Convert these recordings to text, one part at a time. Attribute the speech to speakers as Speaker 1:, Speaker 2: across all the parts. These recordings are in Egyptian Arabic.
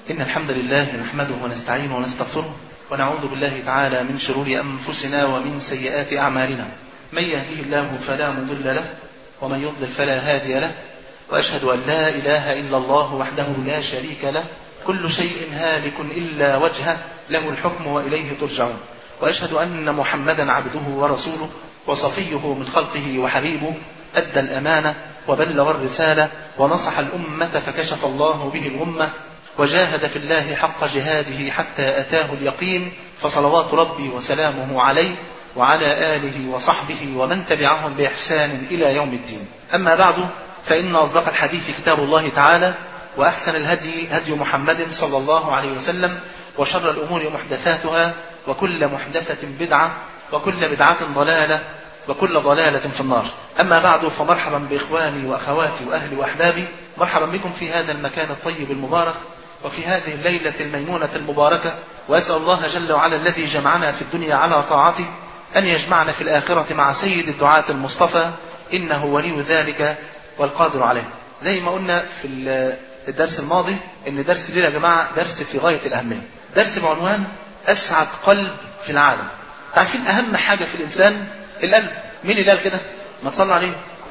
Speaker 1: إن الحمد لله نحمده ونستعينه ونستغفره ونعوذ بالله تعالى من شرور أنفسنا ومن سيئات أعمالنا من يهديه الله فلا مضل له ومن يضلل فلا هادي له وأشهد أن لا إله إلا الله وحده لا شريك له كل شيء هالك إلا وجهه له الحكم وإليه ترجعون وأشهد أن محمدا عبده ورسوله وصفيه من خلقه وحبيبه أدى الأمانة وبلغ الرسالة ونصح الأمة فكشف الله به الغمة وجاهد في الله حق جهاده حتى أتاه اليقين فصلوات ربي وسلامه عليه وعلى آله وصحبه ومن تبعهم بإحسان إلى يوم الدين أما بعد فإن أصدق الحديث كتاب الله تعالى وأحسن الهدي هدي محمد صلى الله عليه وسلم وشر الأمور محدثاتها وكل محدثة بدعة وكل بدعة ضلالة وكل ضلالة في النار أما بعد فمرحبا بإخواني وأخواتي وأهلي وأحبابي مرحبا بكم في هذا المكان الطيب المبارك وفي هذه الليلة الميمونة المباركة وأسأل الله جل وعلا الذي جمعنا في الدنيا على طاعته أن يجمعنا في الآخرة مع سيد الدعاة المصطفى إنه ولي ذلك والقادر عليه زي ما قلنا في الدرس الماضي ان درس الليله يا جماعه درس في غايه الاهميه درس بعنوان اسعد قلب في العالم عارفين اهم حاجه في الانسان القلب مين اللي قال كده ما تصلى عليه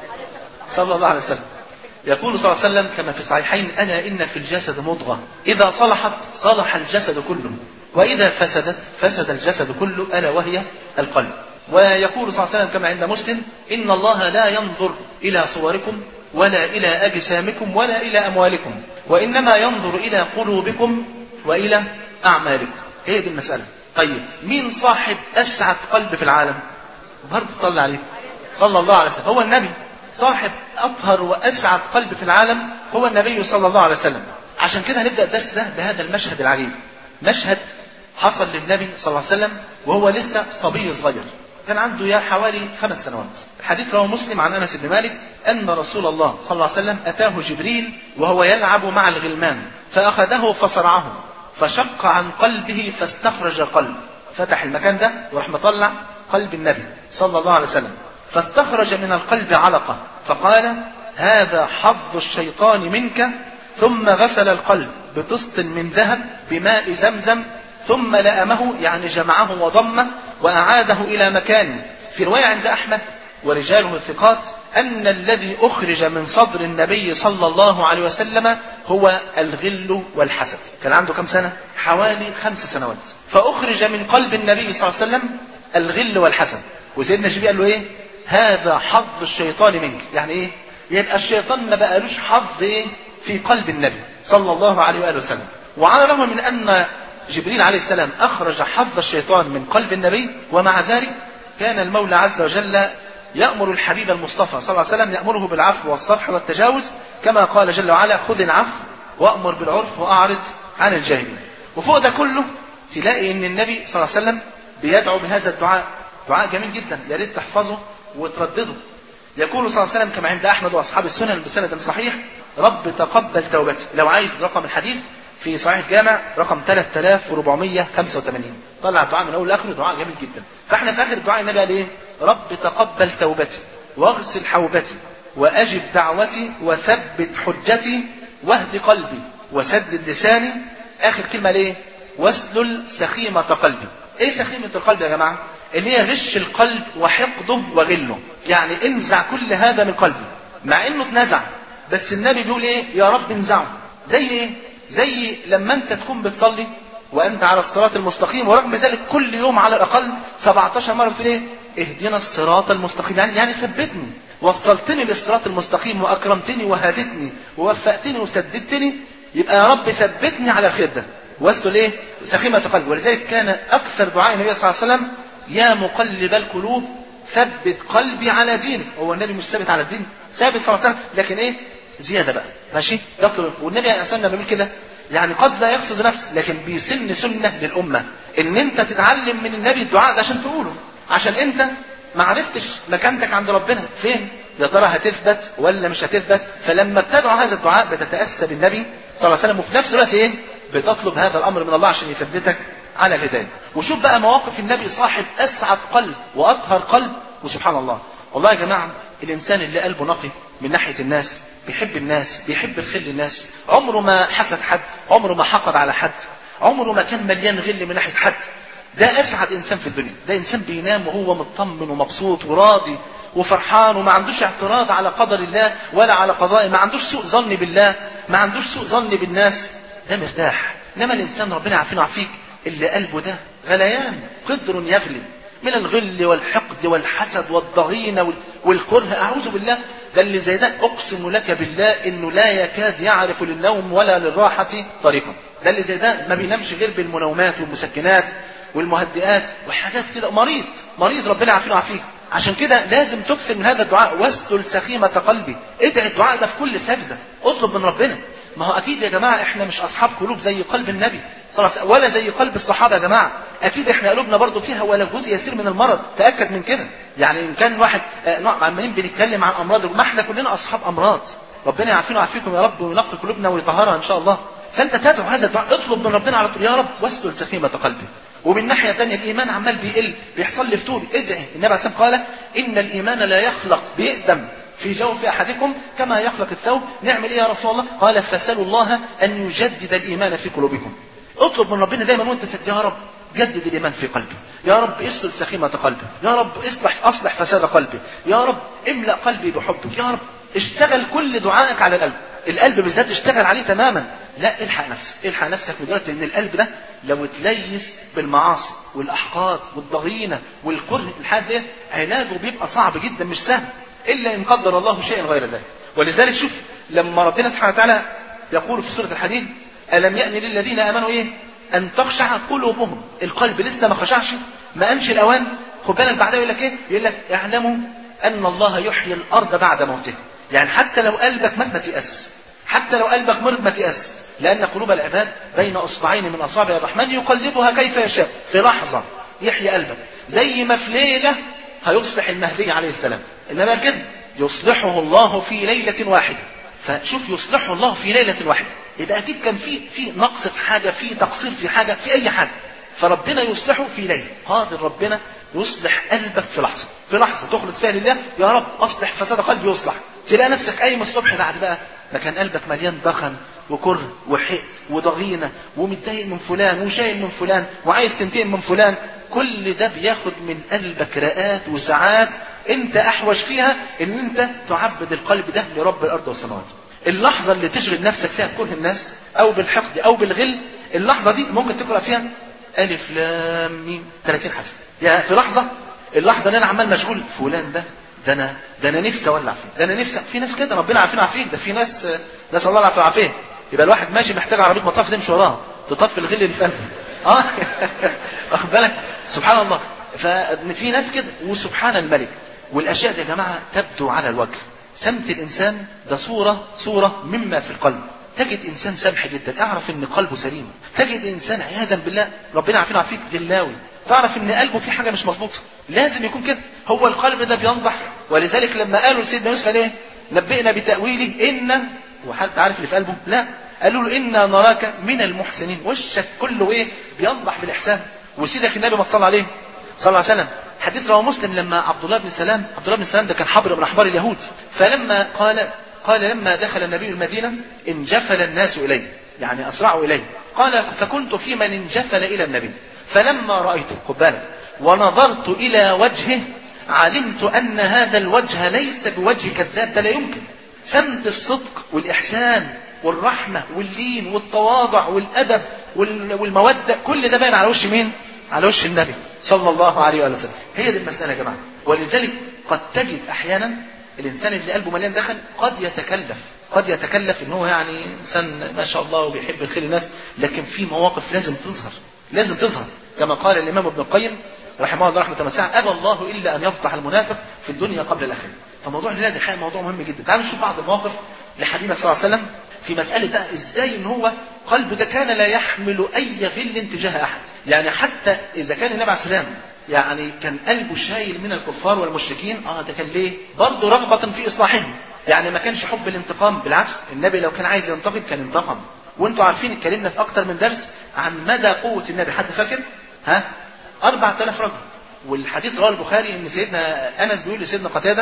Speaker 1: صلى الله عليه وسلم يقول صلى الله عليه وسلم كما في الصحيحين انا ان في الجسد مضغه اذا صلحت صلح الجسد كله واذا فسدت فسد الجسد كله الا وهي القلب ويقول صلى الله عليه وسلم كما عند مسلم ان الله لا ينظر الى صوركم ولا إلى أجسامكم ولا إلى أموالكم وإنما ينظر إلى قلوبكم وإلى أعمالكم هي دي المسألة طيب مين صاحب أسعد قلب في العالم برضه صلى عليه صلى الله عليه وسلم هو النبي صاحب أطهر وأسعد قلب في العالم هو النبي صلى الله عليه وسلم عشان كده هنبدأ الدرس ده بهذا المشهد العجيب مشهد حصل للنبي صلى الله عليه وسلم وهو لسه صبي صغير كان عنده يا حوالي خمس سنوات الحديث رواه مسلم عن انس بن مالك ان رسول الله صلى الله عليه وسلم اتاه جبريل وهو يلعب مع الغلمان فاخذه فصرعه فشق عن قلبه فاستخرج قلب فتح المكان ده وراح مطلع قلب النبي صلى الله عليه وسلم فاستخرج من القلب علقه فقال هذا حظ الشيطان منك ثم غسل القلب بطست من ذهب بماء زمزم ثم لأمه يعني جمعه وضمه وأعاده إلى مكانه في رواية عند أحمد ورجاله الثقات أن الذي أخرج من صدر النبي صلى الله عليه وسلم هو الغل والحسد كان عنده كم سنة؟ حوالي خمس سنوات فأخرج من قلب النبي صلى الله عليه وسلم الغل والحسد وسيدنا جبريل قال له إيه؟ هذا حظ الشيطان منك يعني إيه؟ يبقى الشيطان ما بقالوش حظ إيه؟ في قلب النبي صلى الله عليه وآله وسلم وعلى الرغم من أن جبريل عليه السلام أخرج حظ الشيطان من قلب النبي ومع ذلك كان المولى عز وجل يأمر الحبيب المصطفى صلى الله عليه وسلم يأمره بالعفو والصفح والتجاوز كما قال جل وعلا خذ العفو وأمر بالعرف وأعرض عن الجاهلين وفوق ده كله تلاقي ان النبي صلى الله عليه وسلم بيدعو بهذا الدعاء دعاء جميل جدا يا ريت تحفظه وتردده يقول صلى الله عليه وسلم كما عند احمد واصحاب السنن بسند صحيح رب تقبل توبتي لو عايز رقم الحديث في صحيح الجامع رقم 3485 طلع الدعاء من اول لاخره دعاء جميل جدا فاحنا في اخر الدعاء النبي قال ايه رب تقبل توبتي واغسل حوبتي واجب دعوتي وثبت حجتي واهد قلبي وسدد لساني اخر كلمه ليه واسلل سخيمه قلبي ايه سخيمه القلب يا جماعه اللي هي غش القلب وحقده وغله يعني انزع كل هذا من قلبي مع انه اتنزع بس النبي بيقول ايه يا رب انزعه زي ايه زي لما انت تكون بتصلي وانت على الصراط المستقيم ورغم ذلك كل يوم على الاقل 17 مره بتقول ايه اهدنا الصراط المستقيم يعني يعني ثبتني وصلتني للصراط المستقيم واكرمتني وهدتني ووفقتني وسددتني يبقى يا رب ثبتني على الخير ده واسلل ايه سخيمه قلبي ولذلك كان اكثر دعاء النبي صلى الله عليه وسلم يا مقلب القلوب ثبت قلبي على دينك هو النبي مش ثابت على الدين ثابت صلى الله عليه وسلم لكن ايه زياده بقى ماشي يطلب والنبي عليه الصلاه والسلام بيقول كده يعني قد لا يقصد نفسه لكن بيسن سنه للامه ان انت تتعلم من النبي الدعاء ده عشان تقوله عشان انت ما عرفتش مكانتك عند ربنا فين يا ترى هتثبت ولا مش هتثبت فلما بتدعو هذا الدعاء بتتاسى بالنبي صلى الله عليه وسلم وفي نفس الوقت ايه بتطلب هذا الامر من الله عشان يثبتك على الهدايه وشوف بقى مواقف النبي صاحب اسعد قلب واطهر قلب وسبحان الله والله يا جماعه الانسان اللي قلبه نقي من ناحيه الناس بيحب الناس بيحب الخير للناس عمره ما حسد حد عمره ما حقد على حد عمره ما كان مليان غل من ناحيه حد ده اسعد انسان في الدنيا ده انسان بينام وهو مطمن ومبسوط وراضي وفرحان وما عندوش اعتراض على قدر الله ولا على قضائه ما عندوش سوء ظن بالله ما عندوش سوء ظن بالناس ده مرتاح انما الانسان ربنا عارفين وعافيك اللي قلبه ده غليان قدر يغلي من الغل والحقد والحسد والضغينه والكره اعوذ بالله ده اللي زي ده اقسم لك بالله انه لا يكاد يعرف للنوم ولا للراحه طريقا ده اللي زي ده ما بينامش غير بالمنومات والمسكنات والمهدئات وحاجات كده مريض مريض ربنا عارفين وعافيك عشان كده لازم تكثر من هذا الدعاء واسدل سخيمة قلبي ادعي الدعاء ده في كل سجدة اطلب من ربنا ما هو اكيد يا جماعة احنا مش اصحاب قلوب زي قلب النبي صلى الله عليه وسلم ولا زي قلب الصحابة يا جماعة اكيد احنا قلوبنا برضو فيها ولا جزء يسير من المرض تأكد من كده يعني ان كان واحد عمالين بنتكلم عن امراض ما احنا كلنا اصحاب امراض ربنا يعافينا ويعافيكم يا رب وينقي قلوبنا ويطهرها ان شاء الله فانت تدعو هذا الدعاء اطلب من ربنا على طول يا رب واسدل سخيمة قلبي ومن ناحية تانية الإيمان عمال بيقل بيحصل لي فتور ادعي النبي عليه الصلاة قال إن الإيمان لا يخلق بيقدم في جوف أحدكم كما يخلق الثوب نعمل إيه يا رسول الله قال فسألوا الله أن يجدد الإيمان في قلوبكم اطلب من ربنا دايما وانت سد يا رب جدد الإيمان في قلبي يا رب اسلل سخيمة قلبي يا رب اصلح أصلح فساد قلبي يا رب املأ قلبي بحبك يا رب اشتغل كل دعائك على القلب القلب بالذات اشتغل عليه تماما لا الحق نفسك الحق نفسك من دلوقتي ان القلب ده لو اتليس بالمعاصي والاحقاد والضغينه والكره الحاجات دي علاجه بيبقى صعب جدا مش سهل الا ان قدر الله شيئا غير ذلك ولذلك شوف لما ربنا سبحانه وتعالى يقول في سوره الحديد الم يأن للذين امنوا ايه ان تخشع قلوبهم القلب لسه ما خشعش ما قامش الاوان خد بالك بعدها يقول لك ايه يقول لك اعلموا ان الله يحيي الارض بعد موتها يعني حتى لو قلبك مات ما تيأس حتى لو قلبك مرض ما تيأس لأن قلوب العباد بين أصبعين من أصابع الرحمن يقلبها كيف يشاء في لحظة يحيي قلبك زي ما في ليلة هيصلح المهدي عليه السلام إنما كده يصلحه الله في ليلة واحدة فشوف يصلحه الله في ليلة واحدة يبقى أكيد كان في في نقص في حاجة في تقصير في حاجة في أي حاجة فربنا يصلحه في ليلة قادر ربنا يصلح قلبك في لحظة في لحظة تخلص فيها لله يا رب أصلح فساد قلبي يصلح تلاقي نفسك قايم الصبح بعد بقى ما كان قلبك مليان دخن وكره وحقد وضغينة ومتضايق من فلان وشايل من فلان وعايز تنتقم من فلان كل ده بياخد من قلبك رقات وساعات انت احوج فيها ان انت تعبد القلب ده لرب الارض والسماوات اللحظة اللي تشغل نفسك فيها بكره الناس او بالحقد او بالغل اللحظة دي ممكن تقرأ فيها ألف لام ميم 30 حسن يعني في لحظة اللحظة اللي أنا عمال مشغول فلان ده ده أنا ده أنا نفسي أولع فيه ده أنا نفسي في ناس كده ربنا عارفين عارفين ده في ناس ناس الله العافية عارفين يبقى الواحد ماشي محتاج عربية مطاف تمشي وراها تطفي الغل اللي في قلبه اه واخد بالك سبحان الله ففي ناس كده وسبحان الملك والاشياء دي يا جماعه تبدو على الوجه سمت الانسان ده صوره صوره مما في القلب تجد انسان سمح جدا اعرف ان قلبه سليم تجد انسان عياذا بالله ربنا عارفين عارفيك غلاوي تعرف ان قلبه في حاجه مش مظبوطه لازم يكون كده هو القلب ده بينضح ولذلك لما قالوا لسيدنا يوسف قال ايه نبئنا بتاويله ان وحد عارف اللي في قلبه لا قالوا له انا نراك من المحسنين وشك كله ايه بينضح بالاحسان وسيدك النبي ما تصلى عليه صلى الله عليه وسلم حديث رواه مسلم لما عبد الله بن سلام عبد الله بن سلام ده كان حبر من احبار اليهود فلما قال قال لما دخل النبي المدينة انجفل الناس إليه يعني أسرعوا إليه قال فكنت في من انجفل إلى النبي فلما رأيته خد بالك ونظرت إلى وجهه علمت أن هذا الوجه ليس بوجه كذاب ده لا يمكن سمت الصدق والإحسان والرحمة واللين والتواضع والأدب والمودة كل ده باين على وش مين؟ على وش النبي صلى الله عليه وسلم هي دي المسألة يا جماعة ولذلك قد تجد أحيانا الانسان اللي قلبه مليان دخل قد يتكلف قد يتكلف ان هو يعني انسان ما شاء الله وبيحب الخير للناس لكن في مواقف لازم تظهر لازم تظهر كما قال الامام ابن القيم رحمه الله رحمه واسعه ابى الله الا ان يفضح المنافق في الدنيا قبل الاخره فموضوع الولاد الحقيقه موضوع مهم جدا تعالوا نشوف بعض المواقف لحبيبنا صلى الله عليه وسلم في مسألة بقى ازاي ان هو قلبه ده كان لا يحمل اي غل تجاه احد يعني حتى اذا كان النبي عليه السلام يعني كان قلبه شايل من الكفار والمشركين اه ده كان ليه برضه رغبة في اصلاحهم يعني ما كانش حب الانتقام بالعكس النبي لو كان عايز ينتقم كان انتقم وانتوا عارفين اتكلمنا في اكتر من درس عن مدى قوة النبي حد فاكر ها 4000 رجل والحديث رواه البخاري ان سيدنا انس بيقول لسيدنا قتاده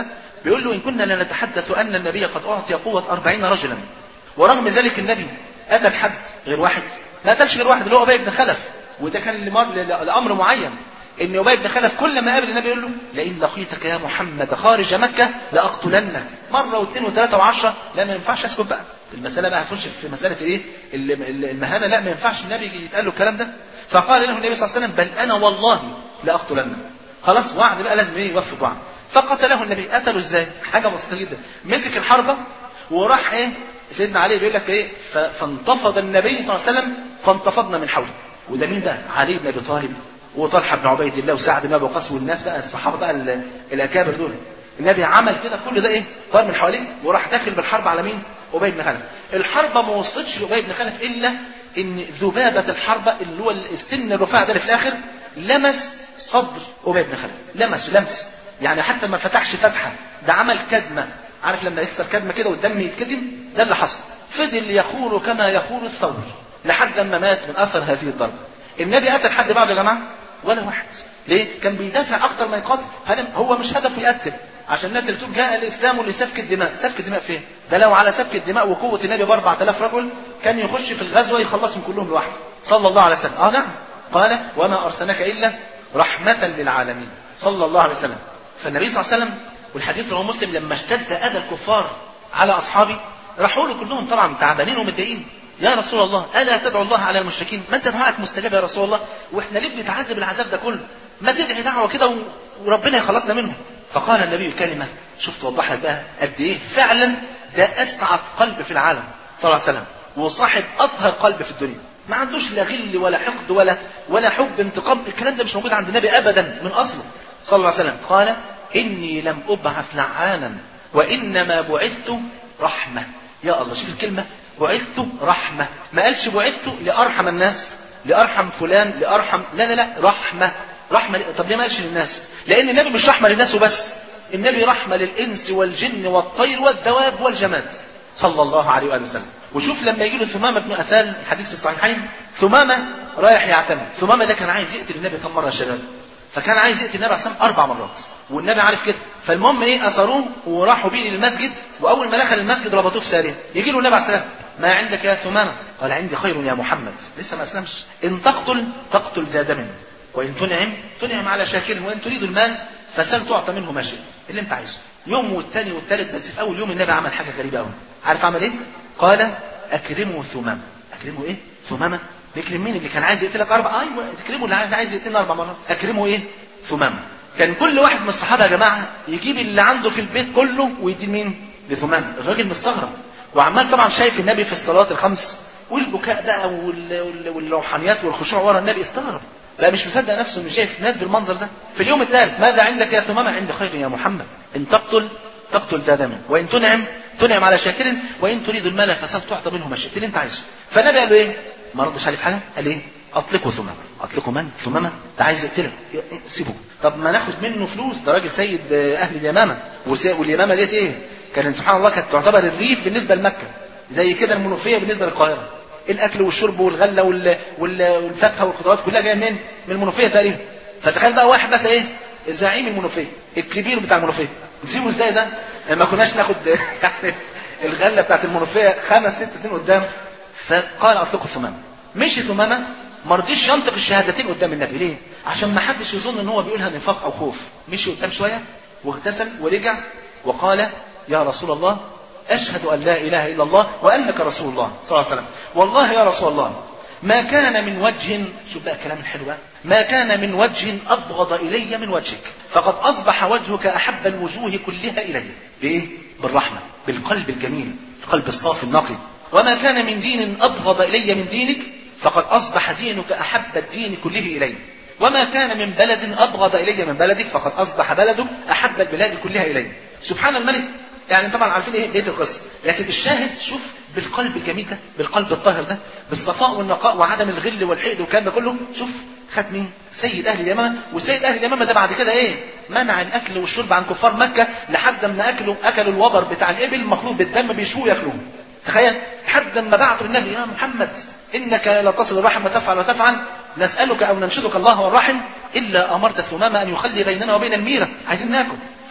Speaker 1: بيقول له إن كنا لنتحدث أن النبي قد أعطي قوة أربعين رجلا ورغم ذلك النبي قتل حد غير واحد ما قتلش غير واحد اللي هو أبي بن خلف وده كان لمر- لأمر معين ان ابي بن خلف كل ما قابل النبي يقول له لئن لقيتك يا محمد خارج مكه لاقتلنك مره واثنين وثلاثه وعشره لا ما ينفعش اسكت بقى المساله بقى هتخش في مساله ايه ال- ال- المهانه لا ما ينفعش النبي يجي يتقال له الكلام ده فقال له النبي صلى الله عليه وسلم بل انا والله لاقتلنك خلاص وعد بقى لازم ايه يوفي وعد فقتله النبي قتله ازاي حاجه بسيطه جدا مسك الحربه وراح ايه سيدنا علي بيقول لك ايه ف- فانتفض النبي صلى الله عليه وسلم فانتفضنا من حوله وده مين بقى علي بن ابي طالب وطلحه بن عبيد الله وسعد بن ابي وقاص والناس بقى الصحابه بقى ال- الاكابر دول النبي عمل كده كل ده ايه طار من حواليه وراح داخل بالحرب على مين ابي بن خلف الحربه ما وصلتش لابي بن خلف الا ان ذبابه الحربه اللي هو السن الرفيع ده اللي في الاخر لمس صدر ابي بن خلف لمس لمس يعني حتى ما فتحش فتحه ده عمل كدمه عارف لما يكسر كدمه كده والدم يتكتم ده اللي حصل فضل يخور كما يخور الثور لحد ما مات من اثر هذه الضربه النبي قتل حد بعده يا جماعه ولا واحد ليه كان بيدافع اكتر ما يقاتل هذا هو مش هدفه يقتل عشان الناس اللي بتقول جاء الاسلام لسفك الدماء سفك الدماء فين ده لو على سفك الدماء وقوه النبي ب 4000 رجل كان يخش في الغزوه يخلصهم كلهم لوحده صلى الله عليه وسلم اه نعم قال وما ارسلناك الا رحمه للعالمين صلى الله عليه وسلم فالنبي صلى الله عليه وسلم والحديث رواه مسلم لما اشتد اذى الكفار على اصحابه راحوا له كلهم طبعا تعبانين ومتضايقين يا رسول الله الا تدعو الله على المشركين ما انت دعائك مستجاب يا رسول الله واحنا ليه بنتعذب العذاب ده كله ما تدعي دعوه كده و- وربنا يخلصنا منهم فقال النبي كلمه شفت وضح لك بقى قد ايه فعلا ده اسعد قلب في العالم صلى الله عليه وسلم وصاحب اطهر قلب في الدنيا ما عندوش لا غل ولا حقد ولا ولا حب انتقام الكلام ده مش موجود عند النبي ابدا من اصله صلى الله عليه وسلم قال اني لم ابعث لعانا وانما بعثت رحمه يا الله شوف الكلمه بعثت رحمه ما قالش بعثت لارحم الناس لارحم فلان لارحم لا لا لا رحمه رحمه ل- طب ليه ما قالش للناس لان النبي مش رحمه للناس وبس النبي رحمه للانس والجن والطير والدواب والجماد صلى الله عليه واله وسلم وشوف لما يجي له ثمامه بن اثال الحديث في الصحيحين ثمامه رايح يعتمر ثمامه ده كان عايز يقتل النبي كم مره يا شباب فكان عايز يقتل النبي عليه الصلاه والسلام اربع مرات والنبي عارف كده فالمهم ايه اثروه وراحوا بيه للمسجد واول ما دخل المسجد ربطوه في ساريه يجي له النبي عليه الصلاه والسلام ما عندك يا ثمامه قال عندي خير يا محمد لسه ما اسلمش ان تقتل تقتل ذا دم وان تنعم تنعم على شاكر وان تريد المال فسل تعطى منه ما شئت اللي انت عايزه يوم والتاني والتالت بس في اول يوم النبي عمل حاجه غريبه قوي عارف عمل ايه قال اكرموا ثمامه اكرموا ايه ثمامه نكرم مين اللي كان عايز يقتلك اربع ايوه تكرمه اللي عايز يقتلنا اربع مرات اكرمه ايه ثمامه كان كل واحد من الصحابه يا جماعه يجيب اللي عنده في البيت كله ويدي مين لثمامه الراجل مستغرب وعمال طبعا شايف النبي في الصلاه الخمس والبكاء بقى وال- وال- والروحانيات والخشوع ورا النبي استغرب بقى مش مصدق نفسه انه شايف ناس بالمنظر ده في اليوم الثالث ماذا عندك يا ثمامه عندي خير يا محمد ان تقتل تقتل ذا دم وان تنعم تنعم على شاكر وان تريد المال فسل تعطى منه ما شئت اللي انت عايزه فالنبي قال له ايه ما ردش عليه في حاجه قال ايه اطلقوا ثمامه اطلقوا من ثمامه ده عايز يقتله سيبه طب ما ناخد منه فلوس ده راجل سيد آه، اهل اليمامه وس- واليمامه ديت ايه كانت سبحان الله كانت تعتبر الريف بالنسبه لمكه زي كده المنوفيه بالنسبه للقاهره الاكل والشرب والغله وال... وال... والفاكهه والخضروات كلها جايه منين؟ من المنوفيه تقريبا فتخيل بقى واحد مثلا ايه زعيم المنوفيه الكبير بتاع المنوفيه نسيبه ازاي ده؟ ما كناش ناخد يعني الغله بتاعت المنوفيه خمس ست سنين قدام فقال اطلقوا ثمامه مشي ثمامه ما رضيش ينطق الشهادتين قدام النبي ليه؟ عشان ما حدش يظن ان هو بيقولها نفاق او خوف مشي قدام شويه واغتسل ورجع وقال يا رسول الله أشهد أن لا إله إلا الله وأنك رسول الله صلى الله عليه وسلم والله يا رسول الله ما كان من وجه شوف بقى الكلام الحلو بقى ما كان من وجه أبغض إلي من وجهك فقد أصبح وجهك أحب الوجوه كلها إلي بإيه؟ بالرحمة بالقلب الجميل القلب الصافي النقي وما كان من دين أبغض إلي من دينك فقد أصبح دينك أحب الدين كله إلي وما كان من بلد أبغض إلي من بلدك فقد أصبح بلدك أحب البلاد كلها إلي سبحان الملك يعني طبعا عارفين ايه بيت القصه لكن الشاهد شوف بالقلب الجميل ده بالقلب الطاهر ده بالصفاء والنقاء وعدم الغل والحقد والكلام ده كله شوف خد مين سيد اهل اليمامه وسيد اهل اليمامه ده بعد كده ايه منع الاكل والشرب عن كفار مكه لحد ما اكلوا اكلوا الوبر بتاع الابل مخلوط بالدم بيشوه ياكلوه تخيل لحد ما بعتوا النبي يا محمد انك لا تصل الرحم وتفعل وتفعل نسالك او ننشدك الله والرحم الا امرت ثمامه ان يخلي بيننا وبين الميره عايزين ناكل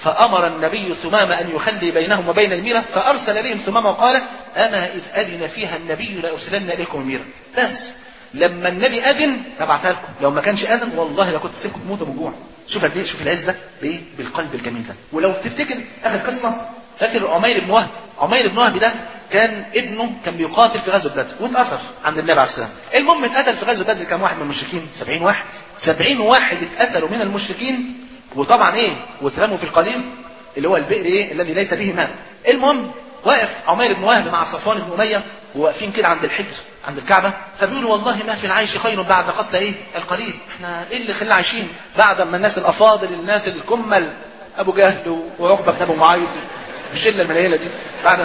Speaker 1: فأمر النبي ثمامة أن يخلي بينهم وبين الميرة فأرسل إليهم ثمامة وقال أما إذ أذن فيها النبي لأرسلن إليكم الميرة بس لما النبي أذن أبعتها لكم لو ما كانش أذن والله لكنت سيبكم تموتوا من جوع شوف قد ايه شوف العزة بإيه بالقلب الجميل ده ولو تفتكر آخر قصة فاكر عمير بن وهب عمير بن وهب ده كان ابنه كان بيقاتل في غزوه بدر واتأثر عند النبي عليه السلام المهم اتقتل في غزوه بدر كم واحد من المشركين 70 واحد 70 واحد اتقتلوا من المشركين وطبعا ايه واترموا في القليل اللي هو البئر ايه الذي ليس به ماء المهم واقف عمير بن وهب مع صفوان بن اميه وواقفين كده عند الحجر عند الكعبه فبيقولوا والله ما في العيش خير بعد قتل ايه القليل احنا ايه اللي خلانا عايشين بعد ما الناس الافاضل الناس الكمل ابو جهل وعقبه بن ابو معيط الشله المليله دي بعد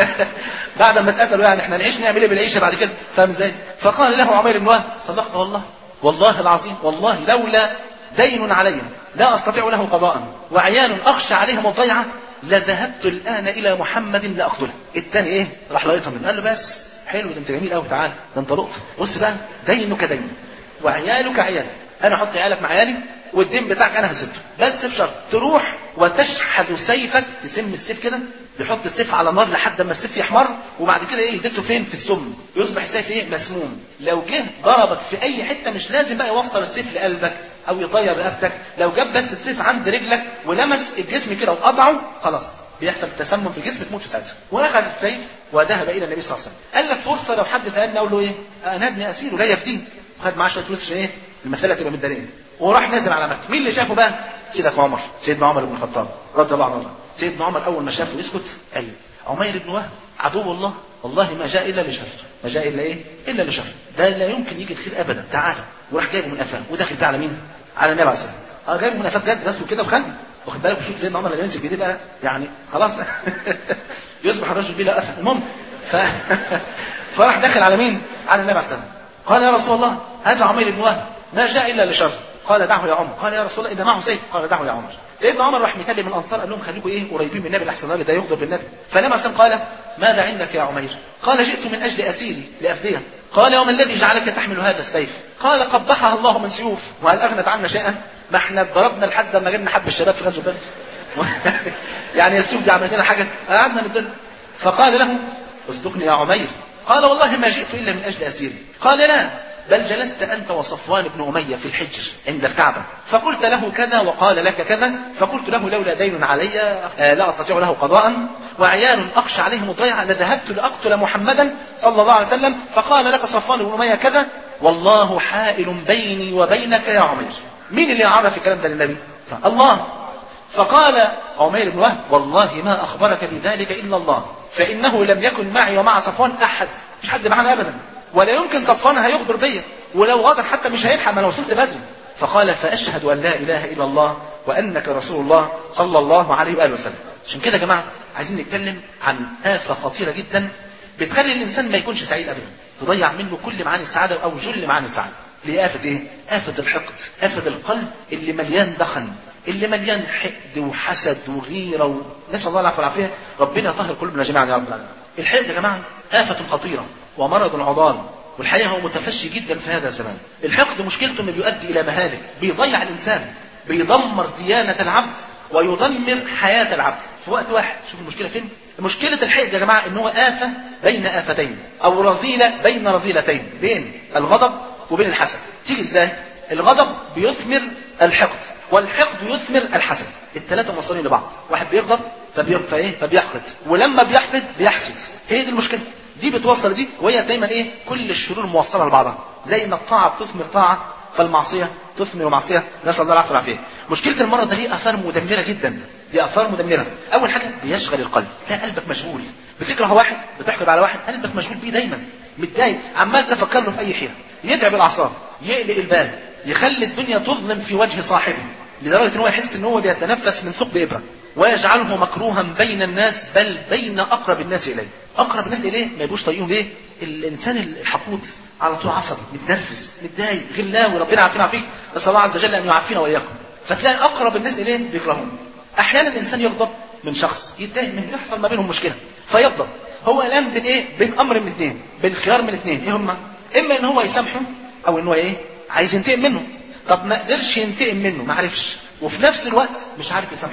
Speaker 1: بعد ما اتقتلوا يعني احنا نعيش نعمل ايه بالعيشه بعد كده فاهم ازاي فقال له عمير بن وهب صدقت والله والله العظيم والله لولا دين علي لا استطيع له قضاء وعيال اخشى عليهم الضيعه لذهبت الان الى محمد لاقتله الثاني ايه راح لاقطها منه قال له بس حلو ده انت جميل قوي تعال ده انت لقط بص بقى دينك دين وعيالك عيال انا احط عيالك مع عيالي والدين بتاعك انا هسده بس بشرط تروح وتشحذ سيفك تسم السيف كده يحط السيف على نار لحد ما السيف يحمر وبعد كده ايه يدسه فين في السم يصبح السيف ايه مسموم لو جه ضربك في اي حته مش لازم بقى يوصل السيف لقلبك او يطير رقبتك لو جاب بس السيف عند رجلك ولمس الجسم كده وقطعه خلاص بيحصل تسمم في الجسم تموت في ساعتها واخذ السيف وذهب الى النبي صلى الله عليه وسلم قال لك فرصه لو حد سالني اقول له ايه انا ابني اسير وجاي افديه وخد معاه شويه فلوس عشان ايه المساله تبقى متداريه وراح نازل على مكه مين اللي شافه بقى سيدك عمر سيدنا عمر بن الخطاب رضي الله عنه سيدنا عمر اول ما شافه يسكت قال عمير بن وهب عدو الله والله ما جاء الا لشر ما جاء الا ايه الا لشر ده لا يمكن يجي الخير ابدا تعالى وراح جايبه من قفاه وداخل بيه على مين على النبي عليه الصلاه والسلام اه جايبه من قفاه بجد رسمه كده وخلي واخد بالك شوف سيدنا عمر لما يمسك بايديه بقى يعني خلاص بقى يصبح الرجل بلا قفا المهم ف... فراح داخل على مين على النبي عليه الصلاه والسلام قال يا رسول الله هذا عمير بن وهب ما جاء الا لشر قال دعه يا عمر قال يا رسول الله اذا معه سيف قال دعه يا عمر سيدنا عمر راح مكلم الانصار قال لهم خليكم ايه قريبين من النبي الاحسن الراجل ده يغضب بالنبي فالنبي عليه قال ماذا عندك يا عمير قال جئت من اجل اسيري لافديه قال وما الذي جعلك تحمل هذا السيف قال قبحها الله من سيوف وهل اغنت عنا شيئا ما احنا ضربنا لحد ما جبنا حب الشباب في غزوه بدر يعني السيوف دي عملت لنا حاجه قعدنا ندل فقال له اصدقني يا عمير قال والله ما جئت الا من اجل اسيري قال لا بل جلست أنت وصفوان بن أمية في الحجر عند الكعبة فقلت له كذا وقال لك كذا فقلت له لولا دين علي آه لا أستطيع له قضاء وعيال أخشى عليهم الضيعة لذهبت لأقتل محمدا صلى الله عليه وسلم فقال لك صفوان بن أمية كذا والله حائل بيني وبينك يا عمير مين اللي عرف الكلام ده للنبي الله فقال عمير بن وهب والله ما أخبرك بذلك إلا الله فإنه لم يكن معي ومع صفوان أحد مش حد معنا أبدا ولا يمكن صفوان هيخبر بيا ولو غادر حتى مش هيلحق ما انا وصلت بدري فقال فاشهد ان لا اله الا الله وانك رسول الله صلى الله عليه واله وسلم عشان كده يا جماعه عايزين نتكلم عن آفة خطيرة جدا بتخلي الإنسان ما يكونش سعيد أبدا تضيع منه كل معاني السعادة أو جل معاني السعادة اللي هي آفة إيه؟ آفة الحقد آفة القلب اللي مليان دخن اللي مليان حقد وحسد وغيرة و... نسأل الله العفو والعافية ربنا يطهر قلوبنا جميعا يا رب العالمين الحقد يا جماعة آفة خطيرة ومرض عضال والحقيقة هو متفشي جدا في هذا الزمان الحقد مشكلته انه بيؤدي الى مهالك بيضيع الانسان بيدمر ديانة العبد ويدمر حياة العبد في وقت واحد شوف المشكلة فين مشكلة الحقد يا جماعة ان هو آفة بين آفتين او رذيلة بين رذيلتين بين الغضب وبين الحسد تيجي ازاي الغضب بيثمر الحقد والحقد يثمر الحسد الثلاثة موصلين لبعض واحد بيغضب فبي... فايه فبيحقد ولما بيحقد بيحسد هي دي المشكلة دي بتوصل دي وهي دايما ايه كل الشرور موصله لبعضها زي ان الطاعه بتثمر طاعه فالمعصيه تثمر معصيه نسال الله العفو والعافيه مشكله المرض ده ليه اثار مدمره جدا ليه اثار مدمره اول حاجه بيشغل القلب لا قلبك مشغول بتكره واحد بتحقد على واحد قلبك مشغول بيه دايما متضايق عمال تفكر له في اي حيره يتعب الاعصاب يقلق البال يخلي الدنيا تظلم في وجه صاحبه لدرجه ان هو يحس ان هو بيتنفس من ثقب ابره ويجعله مكروها بين الناس بل بين اقرب الناس اليه اقرب الناس اليه ما يبقوش طايقين ليه الانسان الحقود على طول عصبي متنرفز متضايق غلاوي ربنا عافينا عافيك نسال الله عز وجل ان يعافينا واياكم فتلاقي اقرب الناس اليه بيكرهون احيانا الانسان يغضب من شخص يتضايق منه يحصل ما بينهم مشكله فيغضب هو الان بين ايه بين امر من اثنين بين خيار من اثنين ايه هما اما ان هو يسامحه او ان هو ايه عايز ينتقم منه طب ما قدرش ينتقم منه ما عرفش وفي نفس الوقت مش عارف يسامحه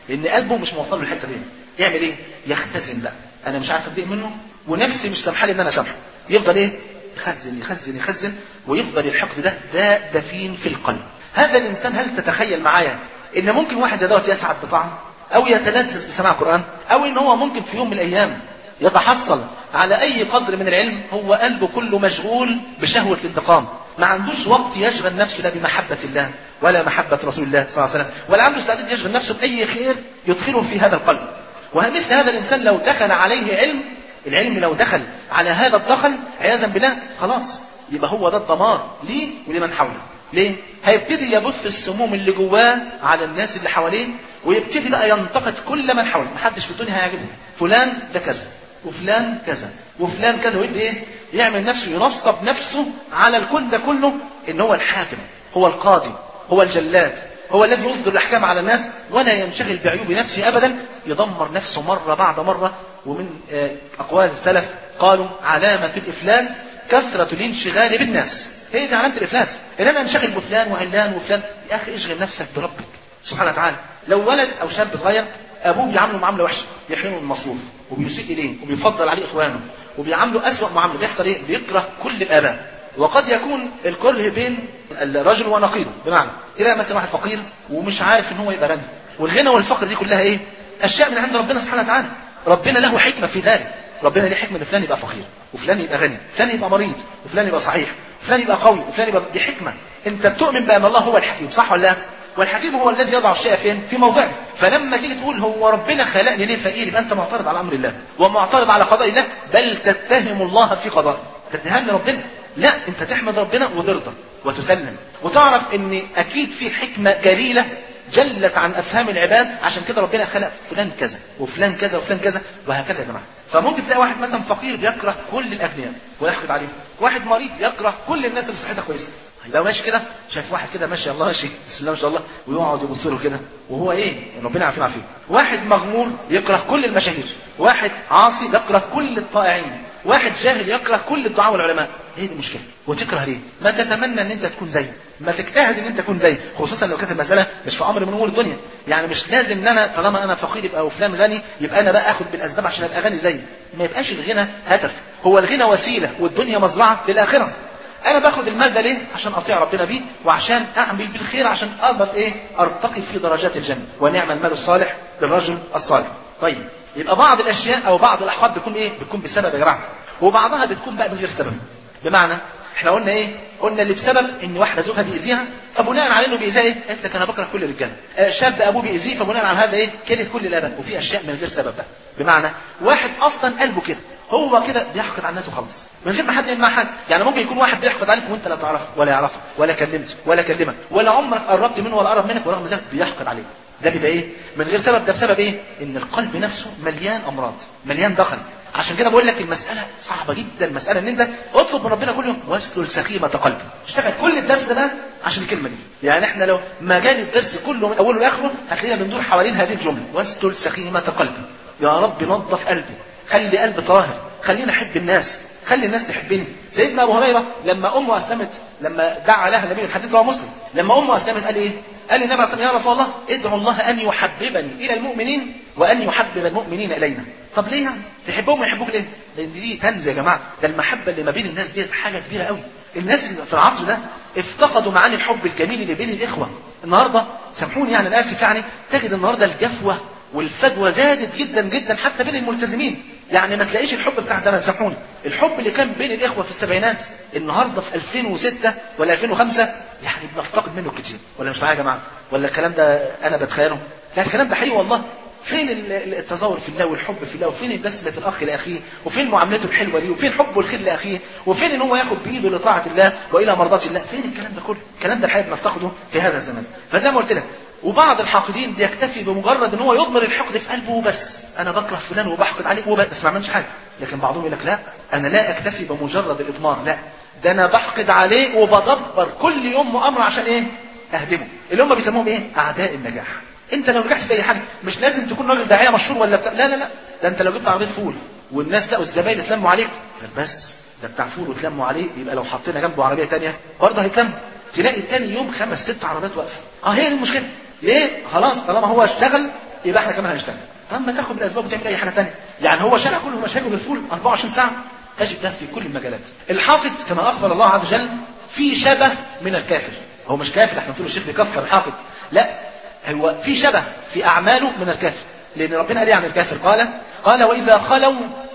Speaker 1: لان قلبه مش موصل له الحته دي يعمل ايه يختزن بقى انا مش عارف اتضايق منه ونفسي مش سامحه لي ان انا سامحه يفضل ايه يخزن يخزن يخزن ويفضل الحقد ده ده دفين في القلب هذا الانسان هل تتخيل معايا ان ممكن واحد زي دوت يسعد بطاعه او يتلذذ بسماع قران او ان هو ممكن في يوم من الايام يتحصل على اي قدر من العلم هو قلبه كله مشغول بشهوه الانتقام ما عندوش وقت يشغل نفسه لا بمحبه الله ولا محبه رسول الله صلى الله عليه وسلم ولا عنده استعداد يشغل نفسه باي خير يدخله في هذا القلب ومثل هذا الانسان لو دخل عليه علم العلم لو دخل على هذا الدخل عياذا بالله خلاص يبقى هو ده الدمار ليه ولمن حوله ليه؟ هيبتدي يبث السموم اللي جواه على الناس اللي حواليه ويبتدي بقى ينتقد كل من حوله محدش في الدنيا هيعجبه فلان ده كذا وفلان كذا وفلان كذا ويبقى ايه يعمل نفسه ينصب نفسه على الكون ده كله ان هو الحاكم هو القاضي هو الجلاد هو الذي يصدر الاحكام على الناس ولا ينشغل بعيوب نفسه ابدا يدمر نفسه مره بعد مره ومن اقوال السلف قالوا علامه الافلاس كثره الانشغال بالناس هي دي علامه الافلاس ان انا انشغل بفلان وعلان وفلان يا اخي اشغل نفسك بربك سبحانه وتعالى لو ولد او شاب صغير ابوه بيعامله معامله وحشه بيحرمه من المصروف وبيسيء اليه وبيفضل عليه اخوانه وبيعامله اسوأ معامله بيحصل ايه بيكره كل الاباء وقد يكون الكره بين الرجل ونقيضه بمعنى تلاقي مثلا واحد فقير ومش عارف ان هو يبقى غني والغنى والفقر دي كلها ايه اشياء من عند ربنا سبحانه وتعالى ربنا له حكمه في ذلك ربنا ليه حكمه ان فلان يبقى فقير وفلان يبقى غني فلان يبقى مريض وفلان يبقى صحيح وفلان يبقى قوي وفلان يبقى دي حكمه انت بتؤمن بان الله هو الحكيم صح ولا لا والحكيم هو الذي يضع الشيء فين في موضعه فلما تيجي تقول هو ربنا خلقني ليه فقير يبقى انت معترض على امر الله ومعترض على قضاء الله بل تتهم الله في قضائه تتهم ربنا لا انت تحمد ربنا وترضى وتسلم وتعرف ان اكيد في حكمه جليله جلت عن افهام العباد عشان كده ربنا خلق فلان كذا وفلان كذا وفلان كذا وهكذا يا جماعه فممكن تلاقي واحد مثلا فقير بيكره كل الاغنياء ويحقد عليهم واحد مريض يكره كل الناس اللي صحتها كويسه يبقى ماشي كده شايف واحد كده ماشي الله ماشي بسم الله ما شاء الله ويقعد يبص له كده وهو ايه ربنا يعافينا عافيه واحد مغمور يكره كل المشاهير واحد عاصي يكره كل الطائعين واحد جاهل يكره كل الدعاء والعلماء هي دي المشكله وتكره ليه ما تتمنى ان انت تكون زيه ما تجتهد ان انت تكون زيه خصوصا لو كانت المساله مش في امر من امور الدنيا يعني مش لازم ان انا طالما انا فقير يبقى وفلان غني يبقى انا بقى اخد بالاسباب عشان ابقى غني زيه ما يبقاش الغنى هدف هو الغنى وسيله والدنيا مزرعه للاخره انا باخد المال ده ليه عشان اطيع ربنا بيه وعشان اعمل بالخير عشان اقدر ايه ارتقي في درجات الجنه ونعم المال الصالح للرجل الصالح طيب يبقى بعض الاشياء او بعض الاحقاد بتكون ايه بتكون بسبب يا جماعه وبعضها بتكون بقى من غير سبب بمعنى احنا قلنا ايه قلنا اللي بسبب ان واحده زوجها بيأذيها فبناء على انه بيأذيها ايه قالت لك انا بكره كل الرجاله آه شاب ابوه بيأذيه فبناء على هذا ايه كره كل الاباء وفي اشياء من غير سبب بقى بمعنى واحد اصلا قلبه كده هو كده بيحقد على الناس وخلاص من غير ما حد يعمل معاه حاجه يعني ممكن يكون واحد بيحقد عليك وانت لا تعرفه ولا يعرفه ولا كلمته ولا كلمك ولا عمرك قربت منه ولا قرب منك ورغم ذلك بيحقد عليك ده بيبقى ايه من غير سبب ده بسبب ايه ان القلب نفسه مليان امراض مليان دخن عشان كده بقول لك المساله صعبه جدا مساله ان انت اطلب من ربنا كل يوم واسلل سخيمه قلبك اشتغل كل الدرس ده بقى عشان الكلمه دي يعني احنا لو مجال الدرس كله من اوله لاخره هتلاقينا بندور حوالين هذه الجمله واسلل سخيمه قلبي يا رب نظف قلبي خلي قلبي طاهر خلينا احب الناس خلي الناس تحبني سيدنا ابو هريره لما امه اسلمت لما دعا لها النبي الحديث رواه مسلم لما امه اسلمت قال ايه قال النبي صلى الله عليه وسلم يا رسول الله ادعو الله ان يحببني الى المؤمنين وان يحبب المؤمنين الينا طب ليه يعني تحبهم ويحبوك ليه لان دي كنز يا جماعه ده المحبه اللي ما بين الناس دي حاجه كبيره قوي الناس اللي في العصر ده افتقدوا معاني الحب الجميل اللي بين الاخوه النهارده سامحوني يعني انا اسف يعني تجد النهارده الجفوه والفجوه زادت جدا جدا حتى بين الملتزمين يعني ما تلاقيش الحب بتاع زمان سامحوني الحب اللي كان بين الاخوه في السبعينات النهارده في 2006 ولا 2005 يعني بنفتقد منه كتير ولا مش معايا يا جماعه ولا الكلام ده انا بتخيله لا الكلام ده حقيقي والله فين التزاور في الله والحب في الله وفين بسمة الأخ لأخيه وفين معاملته الحلوة ليه وفين حبه الخير لأخيه وفين إن هو ياخد بإيده لطاعة الله وإلى مرضاة الله فين الكلام ده كله الكلام ده الحقيقة بنفتقده في هذا الزمان فزي ما قلت لك وبعض الحاقدين بيكتفي بمجرد ان هو يضمر الحقد في قلبه وبس انا بكره فلان وبحقد عليه وبس بس ما عملش حاجه لكن بعضهم يقول لك لا انا لا اكتفي بمجرد الاضمار لا ده انا بحقد عليه وبدبر كل يوم مؤامره عشان ايه اهدمه اللي هم بيسموهم ايه اعداء النجاح انت لو نجحت في اي حاجه مش لازم تكون راجل داعيه مشهور ولا بتاع لا لا لا ده انت لو جبت عربيه فول والناس لقوا الزباين اتلموا عليك بس ده بتاع فول وتلموا عليه يبقى لو حطينا جنبه عربيه تانية برضه هيتلم تلاقي تاني يوم خمس ست عربيات واقفه اه هي دي المشكله ليه خلاص طالما هو اشتغل يبقى احنا كمان هنشتغل طب ما تاخد بالاسباب وتعمل اي حاجه ثانيه يعني هو شرع كله مشاكله بالفول 24 ساعه تجد ده في كل المجالات الحاقد كما اخبر الله عز وجل في شبه من الكافر هو مش كافر احنا بنقول الشيخ بيكفر الحاقد لا هو في شبه في اعماله من الكافر لان ربنا قال إيه عن الكافر قال قال واذا خلوا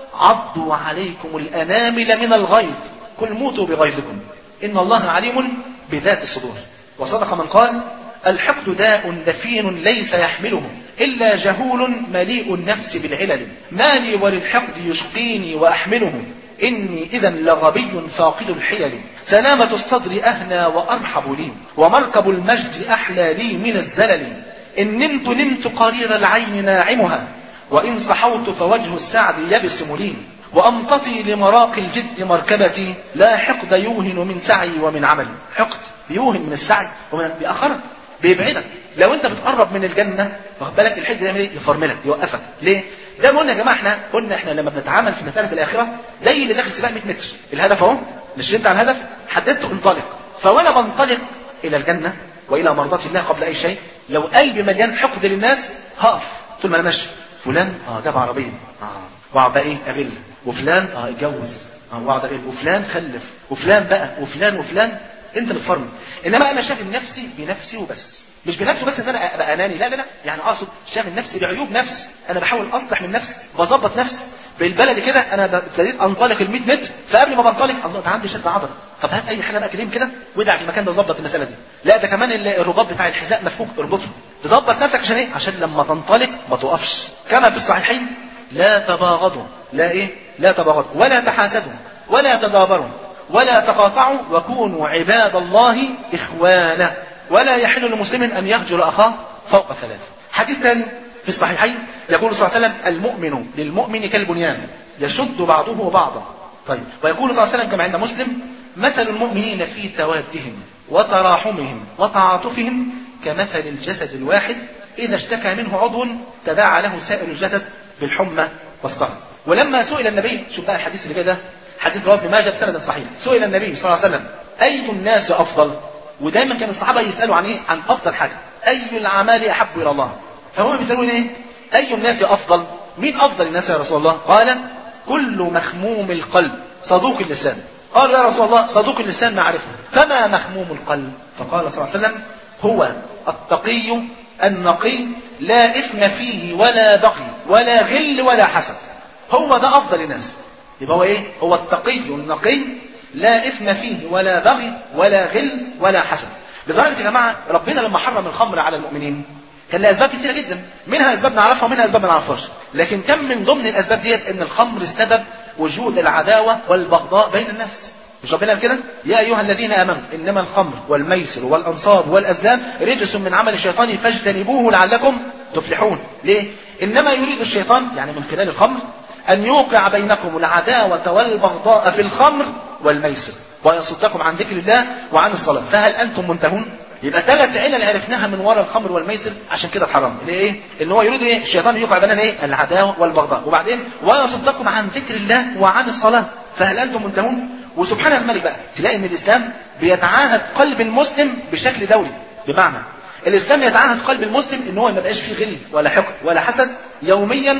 Speaker 1: عضوا عليكم الانامل من الغيظ قل موتوا بغيظكم ان الله عليم بذات الصدور وصدق من قال الحقد داء دفين ليس يحمله إلا جهول مليء النفس بالعلل ما لي وللحقد يشقيني وأحمله إني إذا لغبي فاقد الحيل سلامة الصدر أهنى وأرحب لي ومركب المجد أحلى لي من الزلل إن نمت نمت قرير العين ناعمها وإن صحوت فوجه السعد يبسم لي وأمتطي لمراقي الجد مركبتي لا حقد يوهن من سعي ومن عملي حقد بيوهن من السعي ومن بيأخرك بيبعدك لو انت بتقرب من الجنه واخد بالك الحد ده يعمل ايه؟ يفرملك يوقفك ليه؟ زي ما قلنا يا جماعه احنا قلنا احنا لما بنتعامل في مساله الاخره زي اللي داخل سباق 100 متر الهدف اهو نشنت على الهدف حددته انطلق فوانا بنطلق الى الجنه والى مرضات الله قبل اي شيء لو قلبي مليان حقد للناس هقف طول ما انا ماشي فلان اه جاب عربيه اه واقعد بقى ايه اغل وفلان اه اتجوز اه واقعد اغل وفلان خلف وفلان بقى وفلان وفلان انت بتفرمل انما انا شاغل نفسي بنفسي وبس مش بنفسي بس ان انا ابقى اناني لا لا لا يعني اقصد شاغل نفسي بعيوب نفسي انا بحاول اصلح من نفسي بظبط نفسي بالبلدي كده انا ابتديت انطلق ال 100 متر فقبل ما بنطلق الله ده عندي شد عضله طب هات اي حاجه بقى كريم كده وادع في المكان ده وظبط المساله دي لا ده كمان الرباط بتاع الحذاء مفكوك اربطه تظبط نفسك عشان ايه عشان لما تنطلق ما تقفش كما في الصحيحين لا تباغضوا لا ايه لا تباغضوا ولا تحاسدوا ولا تدابروا ولا تقاطعوا وكونوا عباد الله إخوانا ولا يحل لمسلم أن يهجر أخاه فوق ثلاث حديث ثاني في الصحيحين يقول صلى الله عليه وسلم المؤمن للمؤمن كالبنيان يشد بعضه بعضا طيب ويقول صلى الله عليه وسلم كما عند مسلم مثل المؤمنين في توادهم وتراحمهم وتعاطفهم كمثل الجسد الواحد إذا اشتكى منه عضو تباع له سائر الجسد بالحمى والصهر ولما سئل النبي شوف بقى الحديث اللي جاي ده حديث رواه ابن ماجه بسند صحيح سئل النبي صلى الله عليه وسلم اي الناس افضل ودايما كان الصحابه يسالوا عن ايه عن افضل حاجه اي الاعمال احب الى الله فهم بيسالون ايه اي الناس افضل مين افضل الناس يا رسول الله قال كل مخموم القلب صدوق اللسان قال يا رسول الله صدوق اللسان نعرفه فما مخموم القلب فقال صلى الله عليه وسلم هو التقي النقي لا اثم فيه ولا بغي ولا غل ولا حسد هو ده افضل الناس يبقى هو ايه هو التقي النقي لا اثم فيه ولا بغي ولا غل ولا حسد لدرجه يا جماعه ربنا لما حرم الخمر على المؤمنين كان له اسباب كتيره جدا منها اسباب نعرفها ومنها اسباب ما نعرفهاش لكن كم من ضمن الاسباب ديت ان الخمر السبب وجود العداوه والبغضاء بين الناس مش ربنا قال كده يا ايها الذين امنوا انما الخمر والميسر والانصاب والازلام رجس من عمل الشيطان فاجتنبوه لعلكم تفلحون ليه انما يريد الشيطان يعني من خلال الخمر أن يوقع بينكم العداوة والبغضاء في الخمر والميسر ويصدكم عن ذكر الله وعن الصلاة فهل أنتم منتهون؟ يبقى ثلاث علل عرفناها من وراء الخمر والميسر عشان كده اتحرم اللي ايه؟ ان هو يريد ايه؟ الشيطان يوقع بيننا ايه؟ العداوه والبغضاء وبعدين ويصدكم عن ذكر الله وعن الصلاه فهل انتم منتهون؟ وسبحان الملك بقى تلاقي ان الاسلام بيتعاهد قلب المسلم بشكل دوري بمعنى الاسلام يتعاهد قلب المسلم ان هو ما يبقاش فيه غل ولا حقد ولا حسد يوميا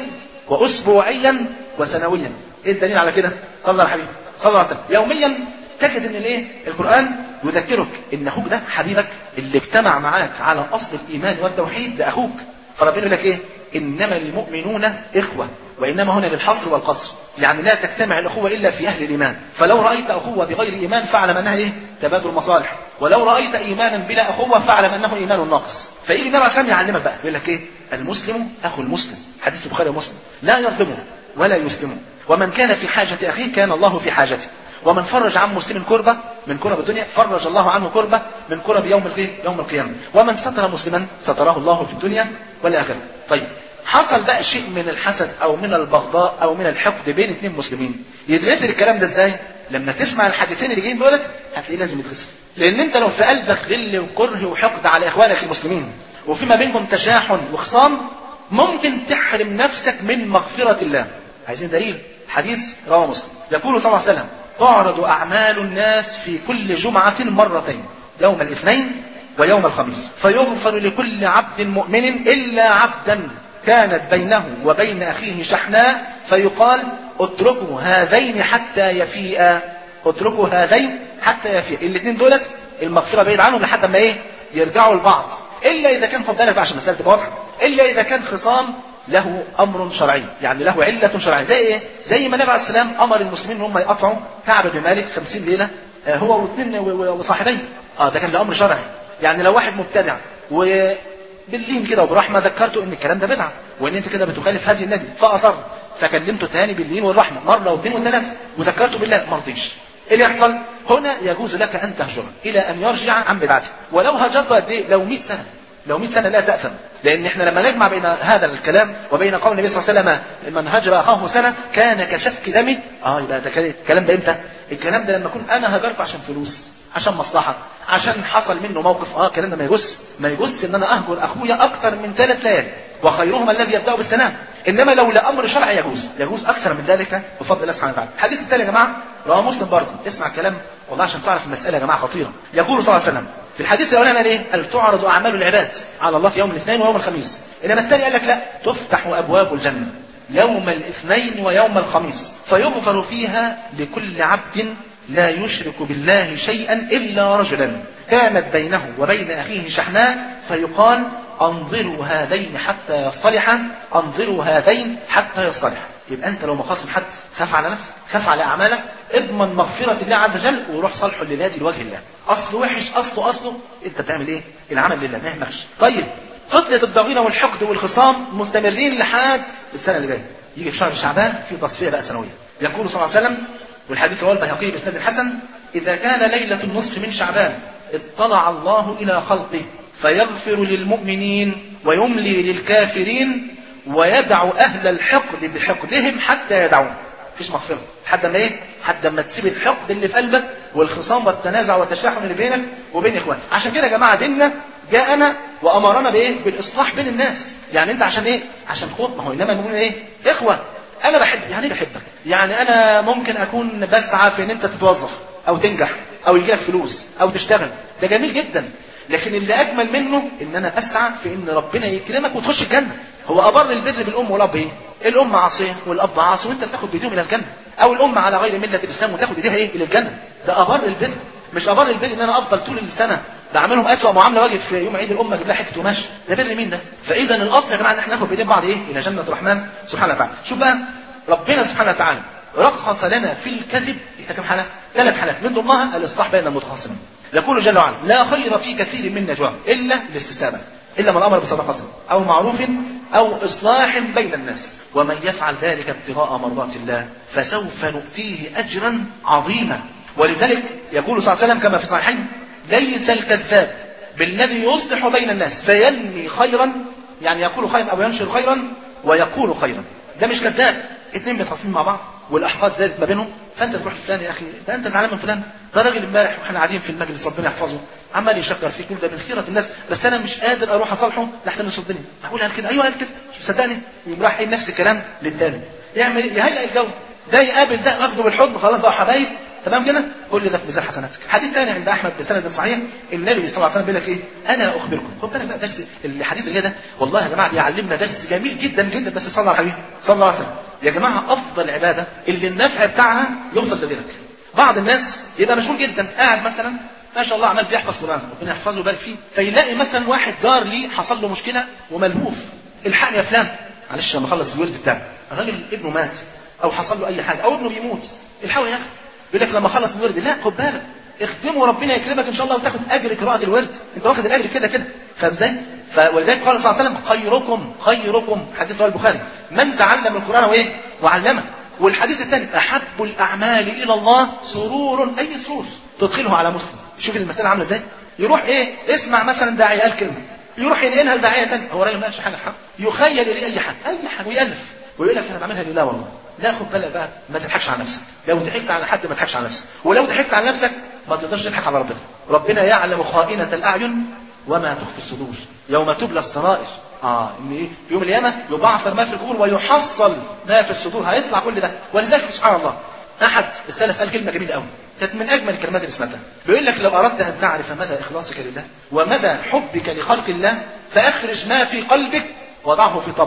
Speaker 1: واسبوعيا وسنويا ايه الدليل على كده صلى على الحبيب صلى الله عليه وسلم يوميا تجد ان الايه القران يذكرك ان اخوك ده حبيبك اللي اجتمع معاك على اصل الايمان والتوحيد ده اخوك فربنا يقول لك ايه انما المؤمنون اخوه وانما هنا للحصر والقصر يعني لا تجتمع الاخوه الا في اهل الايمان فلو رايت اخوه بغير ايمان فاعلم انها ايه تبادل مصالح ولو رايت ايمانا بلا اخوه فاعلم انه ايمان ناقص فيجي النبي عليه الصلاه يعلمك بقى يقول لك ايه المسلم اخو المسلم حديث البخاري ومسلم لا يظلمه ولا يسلمه ومن كان في حاجه اخيه كان الله في حاجته ومن فرج عن مسلم كربة من كرب الدنيا فرج الله عنه كربة من كرب يوم يوم القيامة ومن ستر مسلما ستره الله في الدنيا والآخرة طيب حصل بقى شيء من الحسد او من البغضاء او من الحقد بين اثنين مسلمين يتغسل الكلام ده ازاي لما تسمع الحديثين اللي جايين دولت هتلاقيه لازم يتغسل لان انت لو في قلبك غل وكره وحقد على اخوانك المسلمين وفيما بينكم تشاحن وخصام ممكن تحرم نفسك من مغفرة الله عايزين دليل حديث رواه مسلم يقول صلى الله عليه وسلم تعرض أعمال الناس في كل جمعة مرتين يوم الاثنين ويوم الخميس فيغفر لكل عبد مؤمن إلا عبدا كانت بينه وبين أخيه شحناء فيقال اتركوا هذين حتى يفيئا اتركوا هذين حتى يفيئا الاثنين دولت المغفرة بعيد عنهم لحد ما ايه يرجعوا لبعض الا اذا كان فضلك بقى عشان مسألة تبقى واضحة الا اذا كان خصام له امر شرعي يعني له علة شرعية زي ايه زي ما النبي عليه السلام امر المسلمين ان هم يقطعوا كعب بن مالك 50 ليلة آه هو واثنين وصاحبين اه ده كان له امر شرعي يعني لو واحد مبتدع و باللين كده وبرحمه ذكرته ان الكلام ده بدعه وان انت كده بتخالف هدي النبي فاصر فكلمته تاني باللين والرحمه مره واثنين وثلاثه وذكرته بالله ما رضيش ايه اللي يحصل؟ هنا يجوز لك ان تهجره الى ان يرجع عن بدعته ولو هجرته قد ايه؟ لو 100 سنه لو 100 سنه لا تاثم لان احنا لما نجمع بين هذا الكلام وبين قول النبي صلى الله عليه وسلم من هجر اخاه سنه كان كسفك دمه اه يبقى ده الكلام ده امتى؟ الكلام ده لما اكون انا هجرته عشان فلوس عشان مصلحه عشان حصل منه موقف اه الكلام ده ما يجوز ما يجوز ان انا اهجر اخويا اكثر من ثلاث ليالي وخيرهما الذي يبدا بالسلام انما لو لامر شرعي يجوز يجوز اكثر من ذلك بفضل الله سبحانه وتعالى الحديث الثاني يا جماعه رواه مسلم برضه اسمع الكلام والله عشان تعرف المساله يا جماعه خطيره يقول صلى الله عليه وسلم في الحديث الاولاني قال ايه؟ قال تعرض اعمال العباد على الله في يوم الاثنين ويوم الخميس انما الثاني قال لك لا تفتح ابواب الجنه يوم الاثنين ويوم الخميس فيغفر فيها لكل عبد لا يشرك بالله شيئا إلا رجلا كانت بينه وبين أخيه شحناء فيقال أنظروا هذين حتى يصطلحا أنظروا هذين حتى يصطلحا يبقى أنت لو مخاصم حد خاف على نفسك خاف على أعمالك اضمن مغفرة الله عز وجل وروح صالحه لله لوجه الله أصله وحش أصله أصله أنت بتعمل إيه؟ العمل لله ما يهمكش طيب فتنة الضغينة والحقد والخصام مستمرين لحد السنة اللي جاية يجي في شهر شعبان في تصفية بقى سنوية يقول صلى الله عليه وسلم والحديث رواه البيهقي باسناد حسن اذا كان ليله النصف من شعبان اطلع الله الى خلقه فيغفر للمؤمنين ويملي للكافرين ويدع اهل الحقد بحقدهم حتى يدعون مفيش مغفره حتى ما ايه حتى ما تسيب الحقد اللي في قلبك والخصام والتنازع والتشاحن اللي بينك وبين اخوانك عشان كده يا جماعه ديننا جاءنا وامرنا بايه بالاصلاح بين الناس يعني انت عشان ايه عشان خوف ما هو انما المؤمنون ايه اخوه انا بحب يعني بحبك يعني انا ممكن اكون بسعى في ان انت تتوظف او تنجح او يجيلك فلوس او تشتغل ده جميل جدا لكن اللي اجمل منه ان انا اسعى في ان ربنا يكرمك وتخش الجنه هو ابر البر بالام والاب ايه الام عاصيه والاب عاصي وانت بتاخد بايديهم الى الجنه او الام على غير مله الاسلام وتاخد ايديها ايه الى الجنه ده ابر البر مش ابر البر ان انا افضل طول السنه بعملهم اسوأ معامله واجي في يوم عيد الامه اجيب لها حته قماش ده بر مين ده فاذا الاصل يا جماعه ان احنا ناخد بايدين بعض ايه الى جنه الرحمن سبحانه وتعالى شوف بقى ربنا سبحانه وتعالى رخص لنا في الكذب في كم حالة؟ ثلاث حالات من ضمنها الإصلاح بين المتخاصمين. يقول جل وعلا: لا خير في كثير من نجواهم إلا الاستسلام إلا من أمر بصدقة أو معروف أو إصلاح بين الناس ومن يفعل ذلك ابتغاء مرضات الله فسوف نؤتيه أجرا عظيما ولذلك يقول صلى الله عليه وسلم كما في الصحيحين ليس الكذاب بالذي يصلح بين الناس فينمي خيرا يعني يقول خيرا أو ينشر خيرا ويقول خيرا ده مش كذاب اتنين متخاصمين مع بعض والاحقاد زادت ما بينهم فانت تروح لفلان يا اخي ده انت زعلان من فلان ده راجل امبارح واحنا قاعدين في المجلس ربنا يحفظه عمال يشكر فيك يقول ده من خيره الناس بس انا مش قادر اروح اصالحه لحسن يصدني اقول قال كده ايوه قال كده مش مصدقني يقوم راح قايل نفس الكلام للتاني يعمل ايه يهيئ الجو ده يقابل ده واخده بالحضن خلاص بقى حبايب تمام كده كل ده في ميزان حسناتك حديث ثاني عند احمد بسند صحيح النبي صلى الله عليه وسلم بيقول لك ايه انا اخبركم خد بالك بقى درس الحديث اللي ده والله يا جماعه بيعلمنا درس جميل جدا جدا بس صلى على الحبيب صلى الله عليه وسلم يا جماعه افضل عباده اللي النفع بتاعها يوصل لغيرك بعض الناس يبقى مشغول جدا قاعد مثلا ما شاء الله عمال بيحفظ قران ربنا يحفظه ويبارك فيه فيلاقي مثلا واحد جار ليه حصل له مشكله وملهوف الحقني يا فلان معلش لما اخلص الورد بتاعي الراجل ابنه مات او حصل له اي حاجه او ابنه بيموت الحقوا يا اخي يقول لك لما اخلص الورد لا خد بالك اخدمه ربنا يكرمك ان شاء الله وتاخد اجر قراءه الورد انت واخد الاجر كده كده فاهم ازاي ولذلك قال صلى الله عليه وسلم خيركم خيركم حديث رواه البخاري من تعلم القران وايه وعلمه والحديث الثاني احب الاعمال الى الله سرور اي سرور تدخله على مسلم شوف المساله عامله ازاي يروح ايه اسمع مثلا داعيه قال كلمه يروح ينقلها لداعيه ثانيه هو راجل ما قالش حاجه حق يخيل اليه اي حاجه اي حاجه ويالف ويقول لك انا بعملها لله والله لا خد بالك بقى ما تضحكش على نفسك لو ضحكت على حد ما تضحكش على نفسك ولو ضحكت على نفسك ما تقدرش تضحك على ربنا ربنا يعلم خائنة الأعين وما تخفي الصدور يوم تبلى السرائر اه ان ايه في يوم القيامه يبعثر ما في القبور ويحصل ما في الصدور هيطلع كل ده ولذلك سبحان الله احد السلف قال كلمه جميله قوي كانت من اجمل الكلمات اللي سمعتها بيقول لك لو اردت ان تعرف مدى اخلاصك لله ومدى حبك لخلق الله فاخرج ما في قلبك وضعه في طبق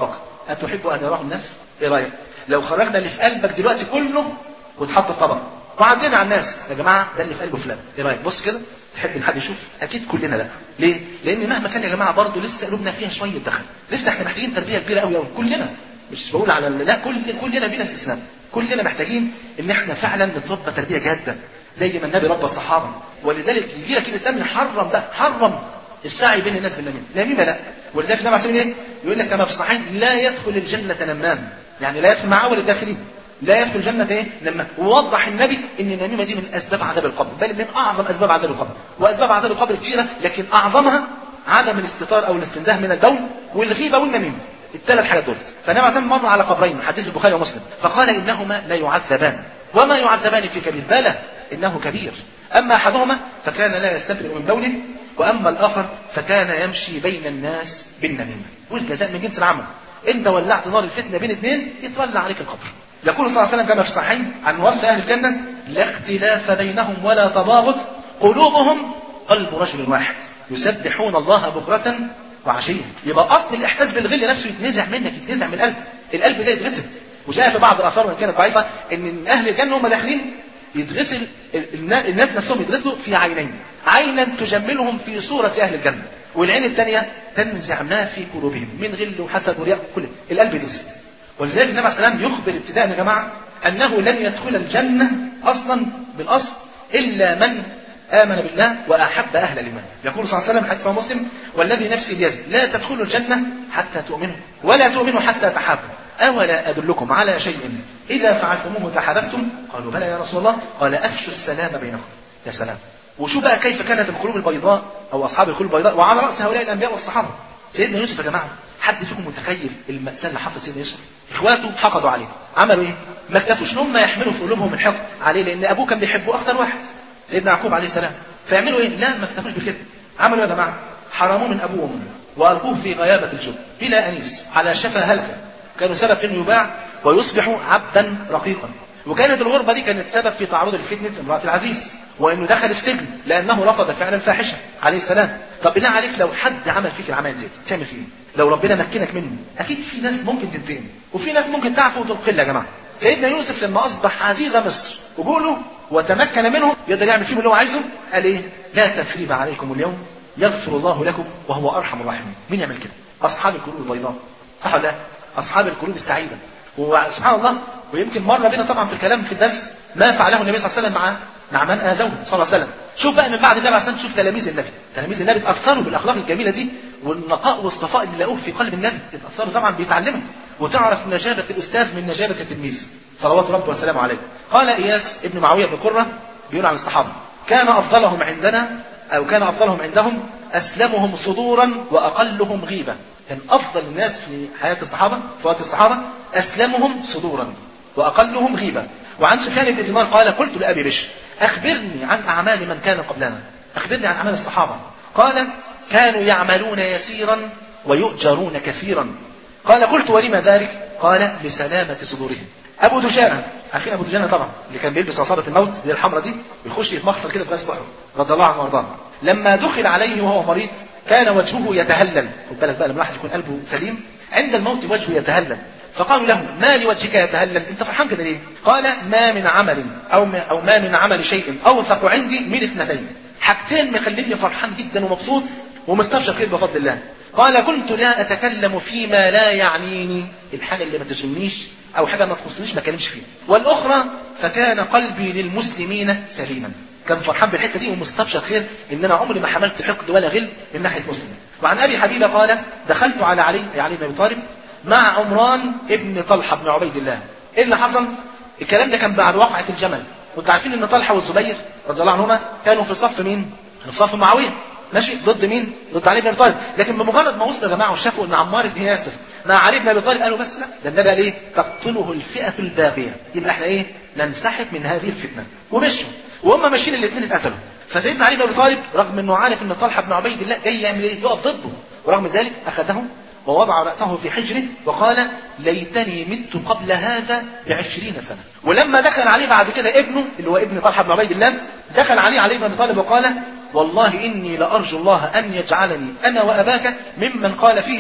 Speaker 1: اتحب ان يراه الناس ايه رايك لو خرجنا اللي في قلبك دلوقتي كله واتحط في طبق وعدينا على الناس يا جماعه ده اللي في قلبه فلان ايه رايك بص كده تحب ان حد يشوف اكيد كلنا لا ليه لان مهما كان يا جماعه برضه لسه قلوبنا فيها شويه دخل لسه احنا محتاجين تربيه كبيره قوي قوي كلنا مش بقول على لا كل كلنا بلا استثناء كلنا محتاجين ان احنا فعلا نتربى تربيه جاده زي ما النبي ربى الصحابه ولذلك يجي لك الاسلام يحرم ده حرم السعي بين الناس بالنميمه نميمه لا ولذلك النبي عليه ايه يقول لك كما في الصحيح لا يدخل الجنه نمام يعني لا يدخل مع اول الداخلين لا يدخل الجنة ايه؟ لما ووضح النبي ان النميمة دي من اسباب عذاب القبر، بل من اعظم اسباب عذاب القبر، واسباب عذاب القبر كثيرة لكن اعظمها عدم الاستتار او الاستنزاه من البول والغيبة والنميمة. الثلاث حاجات دول. فالنبي عليه مر على قبرين حديث البخاري ومسلم، فقال انهما لا يعذبان. وما يعذبان في كبير؟ بلى انه كبير. اما احدهما فكان لا يستبرئ من بوله واما الاخر فكان يمشي بين الناس بالنميمة. والجزاء من جنس العمل. انت ولعت نار الفتنة بين اثنين يتولى عليك القبر. يقول صلى الله عليه وسلم كما في الصحيحين عن وصف اهل الجنه لا اختلاف بينهم ولا تباغض قلوبهم قلب رجل واحد يسبحون الله بكرة وعشية يبقى اصل الاحساس بالغل نفسه يتنزع منك يتنزع من القلب القلب ده يتغسل وجاء في بعض الاثار وان كانت ضعيفه ان من اهل الجنه هم داخلين يتغسل الناس نفسهم يتغسلوا في عينين عينا تجملهم في صوره اهل الجنه والعين الثانيه تنزع ما في قلوبهم من غل وحسد ورياء كل القلب يتغسل ولذلك النبي عليه السلام يخبر ابتداء يا جماعه انه لن يدخل الجنه اصلا بالاصل الا من امن بالله واحب اهل الايمان. يقول صلى الله عليه وسلم حديث مسلم والذي نفسي بيده لا تدخلوا الجنه حتى تؤمنوا ولا تؤمنوا حتى تحابوا. اولا ادلكم على شيء اذا فعلتموه تحاببتم؟ قالوا بلى يا رسول الله قال افشوا السلام بينكم. يا سلام. وشو بقى كيف كانت القلوب البيضاء او اصحاب القلوب البيضاء وعلى راس هؤلاء الانبياء والصحابه. سيدنا يوسف يا جماعه حد فيكم متخيل المأساة اللي حصلت سيدنا يوسف؟ اخواته حقدوا عليه، عملوا ايه؟ ما اكتفوش ان هم يحملوا في قلوبهم الحقد عليه لان ابوه كان بيحبه اكتر واحد. سيدنا يعقوب عليه السلام. فيعملوا ايه؟ لا ما اكتفوش بكده. عملوا يا جماعه حرموه من ابوه وامه والقوه في غيابه الجب بلا انيس على شفا هلكه. كانوا سبب في انه يباع ويصبح عبدا رقيقا. وكانت الغربه دي كانت سبب في تعرض لفتنه امراه العزيز وانه دخل السجن لانه رفض فعلا فاحشه عليه السلام طب بالله عليك لو حد عمل فيك العمل ديت تعمل فيه لو ربنا مكنك منه اكيد في ناس ممكن تنتقم وفي ناس ممكن تعفو وتنقل يا جماعه سيدنا يوسف لما اصبح عزيز مصر وجوله وتمكن منهم يقدر يعمل فيهم اللي هو عايزه قال ايه لا تثريب عليكم اليوم يغفر الله لكم وهو ارحم الراحمين مين يعمل كده اصحاب القلوب البيضاء صح ولا لا اصحاب القلوب السعيده وسبحان الله ويمكن مر بنا طبعا في الكلام في الدرس ما فعله النبي صلى الله عليه وسلم مع مع من اذوه صلى الله عليه وسلم شوف بقى من بعد النبي عليه الصلاه شوف تلاميذ النبي تلاميذ النبي اتاثروا بالاخلاق الجميله دي والنقاء والصفاء اللي لقوه في قلب النبي اتاثروا طبعا بيتعلموا وتعرف نجابه الاستاذ من نجابه التلميذ صلوات ربي وسلامه عليه قال اياس ابن معاويه بن قره بيقول عن الصحابه كان افضلهم عندنا او كان افضلهم عندهم اسلمهم صدورا واقلهم غيبه كان افضل الناس في حياه الصحابه في وقت الصحابه اسلمهم صدورا واقلهم غيبه وعن سفيان بن دينار قال قلت لابي بشر اخبرني عن اعمال من كان قبلنا اخبرني عن اعمال الصحابه قال كانوا يعملون يسيرا ويؤجرون كثيرا قال قلت ولم ذلك قال لسلامه صدورهم ابو دجانه اخينا ابو دجانه طبعا اللي كان بيلبس عصابه الموت اللي الحمراء دي ويخش يتمخطر كده بغاز بحره رضي الله عنه وارضاه لما دخل عليه وهو مريض كان وجهه يتهلل خد بالك بقى لما الواحد يكون قلبه سليم عند الموت وجهه يتهلل فقالوا له ما لوجهك يتهلل انت فرحان كده ليه قال ما من عمل او ما او ما من عمل شيء اوثق عندي من اثنتين حاجتين مخليني فرحان جدا ومبسوط ومستبشر خير بفضل الله قال كنت لا اتكلم فيما لا يعنيني الحاجه اللي ما تشغلنيش او حاجه ما تخصنيش ما اتكلمش فيها والاخرى فكان قلبي للمسلمين سليما كان فرحان بالحته دي ومستبشر خير ان انا عمري ما حملت حقد ولا غل من ناحيه مسلم وعن ابي حبيبه قال دخلت على علي علي بن ابي طالب مع عمران ابن طلحه بن عبيد الله ايه اللي حصل الكلام ده كان بعد وقعه الجمل وانتوا عارفين ان طلحه والزبير رضي الله عنهما كانوا في صف مين كانوا في صف معاويه ماشي ضد مين ضد علي بن ابي طالب لكن بمجرد ما وصلوا يا جماعه وشافوا ان عمار بن ياسر مع علي بن ابي طالب قالوا بس لا ده النبي قال ايه تقتله الفئه الباغيه يبقى احنا ايه ننسحب من هذه الفتنه ومشوا وهم ماشيين الاثنين اتقتلوا فسيدنا علي بن ابي طالب رغم انه عارف ان طلحه بن عبيد الله جاي يعمل ايه يقف ضده ورغم ذلك اخذه ووضع رأسه في حجره وقال ليتني مت قبل هذا بعشرين سنة ولما دخل عليه بعد كده ابنه اللي هو ابن طلحة بن عبيد الله دخل عليه علي بن أبي طالب وقال والله إني لأرجو الله أن يجعلني أنا وأباك ممن قال فيهم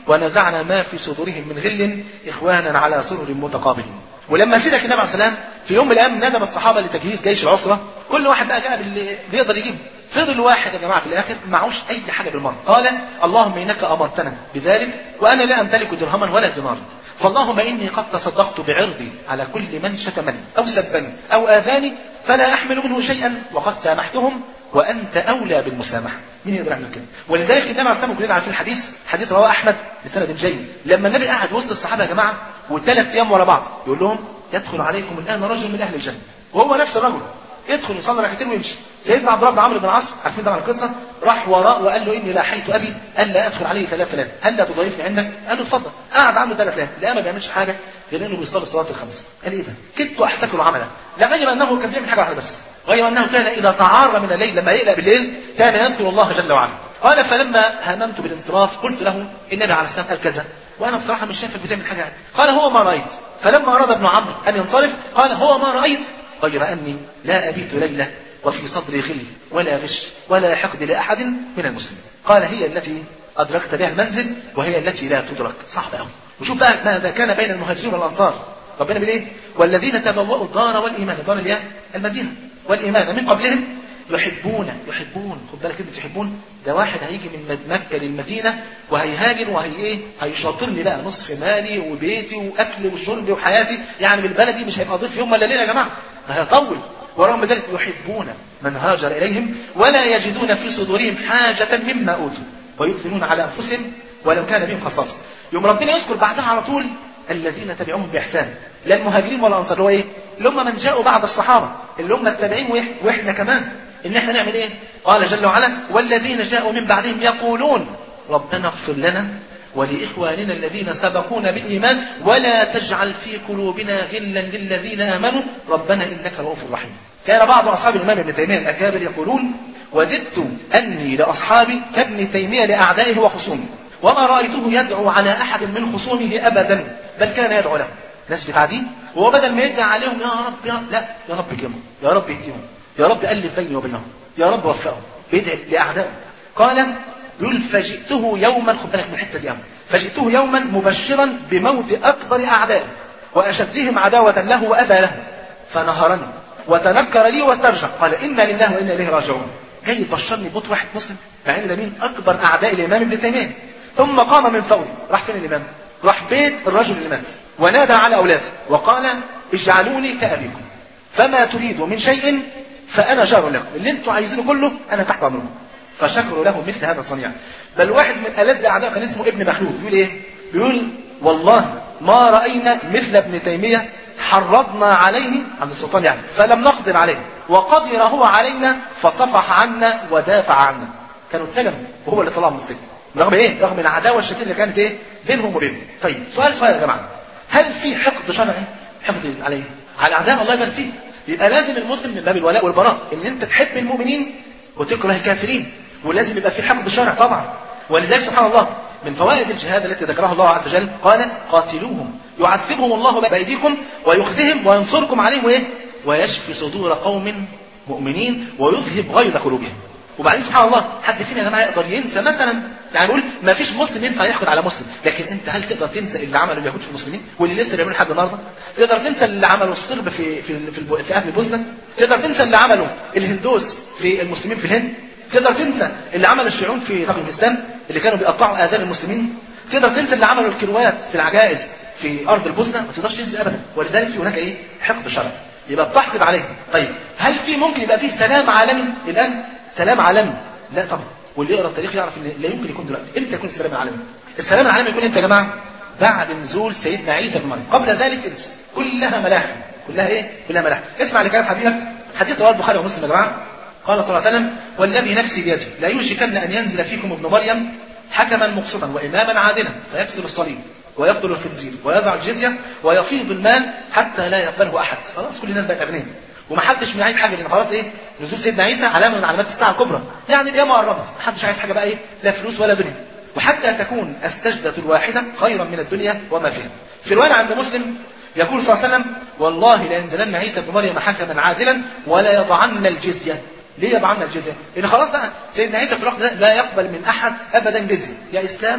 Speaker 1: ونزعنا ما في صدورهم من غل إخوانا على سرر متقابلين ولما سيدك النبي عليه السلام في يوم من الايام ندب الصحابه لتجهيز جيش العسره كل واحد بقى جاب اللي بيقدر يجيبه فضل واحد يا جماعه في الاخر معهوش اي حاجه بالمره قال اللهم انك امرتنا بذلك وانا لا امتلك درهما ولا دينارا فاللهم اني قد تصدقت بعرضي على كل من شتمني او سبني او اذاني فلا احمل منه شيئا وقد سامحتهم وانت اولى بالمسامحه مين يقدر يعمل كده ولذلك النبي عليه الصلاه كلنا عارفين الحديث حديث رواه احمد بسند جيد لما النبي قعد وسط الصحابه يا جماعه وثلاث ايام ورا بعض يقول لهم يدخل عليكم الان رجل من اهل الجنه وهو نفس الرجل يدخل يصلي ركعتين ويمشي سيدنا عبد الله بن عمرو بن العاص عارفين طبعا القصه راح وراه وقال له اني لاحيت ابي الا ادخل عليه ثلاث ثلاث هل لا تضيفني عندك؟ قال له اتفضل قعد عنده ثلاث ثلاث لا ما بيعملش حاجه غير انه بيصلي الصلاه الخمس قال ايه ده؟ كدت احتكر عملا لا غير انه كان بيعمل حاجه واحده بس غير انه كان اذا تعار من الليل لما يقلق بالليل كان يذكر الله جل وعلا قال فلما هممت بالانصراف قلت له النبي عليه السلام قال كذا وانا بصراحه مش شايفك بتعمل حاجه قال هو ما رايت فلما اراد ابن عمرو ان ينصرف قال هو ما رايت غير اني لا ابيت ليله وفي صدري غل ولا غش ولا حقد لاحد من المسلمين قال هي التي ادركت بها المنزل وهي التي لا تدرك صعب قوي وشوف بقى ماذا كان بين المهاجرين والانصار ربنا بيقول ايه والذين تبوأوا الدار والايمان الدار اللي هي المدينه والايمان من قبلهم يحبون يحبون خد بالك كلمه يحبون ده واحد هيجي من مكه للمدينه وهيهاجر وهي ايه هيشاطرني بقى نصف مالي وبيتي واكلي وشربي وحياتي يعني بالبلدي مش هيبقى ضيف يوم ولا ليله يا جماعه ده هيطول ورغم ذلك يحبون من هاجر اليهم ولا يجدون في صدورهم حاجه مما اوتوا ويؤثرون على انفسهم ولو كان بهم خصاصه يوم ربنا يذكر بعدها على طول الذين تبعوهم باحسان لا المهاجرين ولا الانصار اللي هو ايه؟ اللي هم من جاءوا بعد الصحابه اللي هم التابعين واحنا كمان ان احنا نعمل ايه؟ قال جل وعلا والذين جاءوا من بعدهم يقولون ربنا اغفر لنا ولإخواننا الذين سبقونا بالإيمان ولا تجعل في قلوبنا غلا للذين آمنوا ربنا إنك رؤوف رحيم كان بعض أصحاب الإمام ابن تيمية الأكابر يقولون وددت أني لأصحابي كابن تيمية لأعدائه وخصومه وما رأيته يدعو على أحد من خصومه أبدا بل كان يدعو له ناس بتاعتين وهو بدل ما يدعي عليهم يا رب يا لا يا رب كرمهم يا رب اهديهم يا رب ألف بيني وبينهم يا رب وفقهم بيدعي لأعدائه قال يقول فجئته يوما خد بالك من الحته دي فجئته يوما مبشرا بموت اكبر اعدائه واشدهم عداوه له واذى له فنهرني وتنكر لي واسترجع قال انا لله وانا اليه راجعون جاي يبشرني بموت واحد مسلم مع ان ده مين اكبر اعداء الامام ابن تيميه ثم قام من فوري راح فين الامام راح بيت الرجل اللي مات ونادى على اولاده وقال اجعلوني كابيكم فما تريدوا من شيء فانا جار لكم اللي انتم عايزينه كله انا تحت امركم فشكروا له مثل هذا الصنيع بل واحد من ألد أعداء كان اسمه ابن مخلوف بيقول إيه بيقول والله ما رأينا مثل ابن تيمية حرضنا عليه عند السلطان يعني فلم نقدر عليه وقدر هو علينا فصفح عنا ودافع عنا كانوا اتسجنوا وهو اللي طلعهم من السجن رغم ايه رغم العداوه الشديده اللي كانت ايه بينهم وبينه طيب سؤال سؤال يا جماعه هل في حقد شرعي حقد عليه على اعداء الله يبارك فيه يبقى لازم المسلم من باب الولاء والبراء ان انت تحب المؤمنين وتكره الكافرين ولازم يبقى في حق بالشرع طبعا ولذلك سبحان الله من فوائد الجهاد التي ذكرها الله عز وجل قال قاتلوهم يعذبهم الله بأيديكم ويخزهم وينصركم عليهم وايه ويشفي صدور قوم مؤمنين ويذهب غيظ قلوبهم وبعدين سبحان الله حد فينا يا جماعه يقدر ينسى مثلا يعني نقول ما فيش مسلم ينفع يحقد على مسلم لكن انت هل تقدر تنسى اللي عمله اليهود في المسلمين واللي لسه بيعملوا لحد النهارده تقدر تنسى اللي عمله الصرب في في في, في اهل البوسنه تقدر تنسى اللي عمله الهندوس في المسلمين في الهند تقدر تنسى اللي عمل الشيوعيون في طاجيكستان اللي كانوا بيقطعوا اذان المسلمين تقدر تنسى اللي عملوا الكروات في العجائز في ارض البوسنه ما تقدرش تنسى ابدا ولذلك في هناك ايه حقد شرعي يبقى بتحقد عليهم طيب هل في ممكن يبقى فيه سلام عالمي الان سلام عالمي لا طبعا واللي يقرا التاريخ يعرف ان لا يمكن يكون دلوقتي امتى يكون السلام العالمي السلام العالمي يكون امتى يا جماعه بعد نزول سيدنا عيسى بن مريم قبل ذلك انسى كلها ملاحم كلها ايه كلها ملاحم اسمع لكلام حبيبك حديث رواه البخاري ومسلم يا جماعه قال صلى الله عليه وسلم والذي نفسي بيده لا يوشكن ان ينزل فيكم ابن مريم حكما مقسطا واماما عادلا فيكسر الصليب ويقتل الخنزير ويضع الجزيه ويفيض المال حتى لا يقبله احد خلاص كل الناس بقت اغنياء ومحدش عايز حاجه لان خلاص ايه نزول سيدنا عيسى علامه من علامات الساعه الكبرى يعني القيامه قربت محدش عايز حاجه بقى ايه لا فلوس ولا دنيا وحتى تكون السجدة الواحدة خيرا من الدنيا وما فيها في رواية عند مسلم يقول صلى الله عليه وسلم والله لينزلن عيسى بن مريم حكما عادلا ولا يضعن الجزية ليه يضعن الجزية؟ لأن خلاص بقى سيدنا عيسى في الوقت ده لا يقبل من أحد أبدا جزية يا إسلام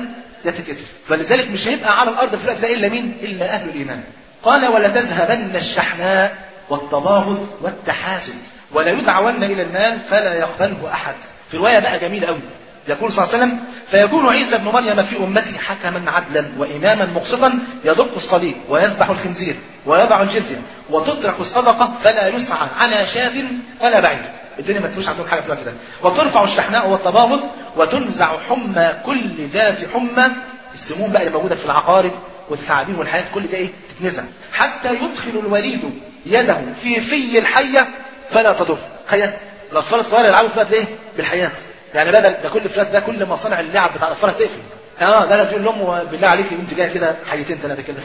Speaker 1: يا تتقتل فلذلك مش هيبقى على الارض في الوقت ده الا مين؟ الا اهل الايمان قال ولتذهبن الشحناء والتباغض والتحاسد ولا يدعون الى المال فلا يقبله احد في روايه بقى جميله قوي يقول صلى الله عليه وسلم فيكون عيسى ابن مريم في امتي حكما عدلا واماما مقسطا يدق الصليب ويذبح الخنزير ويضع الجزيه وتترك الصدقه فلا يسعى على شاة ولا بعير الدنيا ما تسويش عندهم حاجه في الوقت ده وترفع الشحناء والتباغض وتنزع حمى كل ذات حمى السموم بقى اللي موجوده في العقارب والثعابين والحياه كل ده ايه تتنزع حتى يدخل الوليد يده في في الحيه فلا تضر تخيل الاطفال الصغار يلعبوا في الوقت ايه بالحياه يعني بدل ده كل فلات ده كل مصانع اللعب بتاع الاطفال هتقفل اه ده تقول لامه بالله عليك انت جايه كده حيتين ثلاثه كده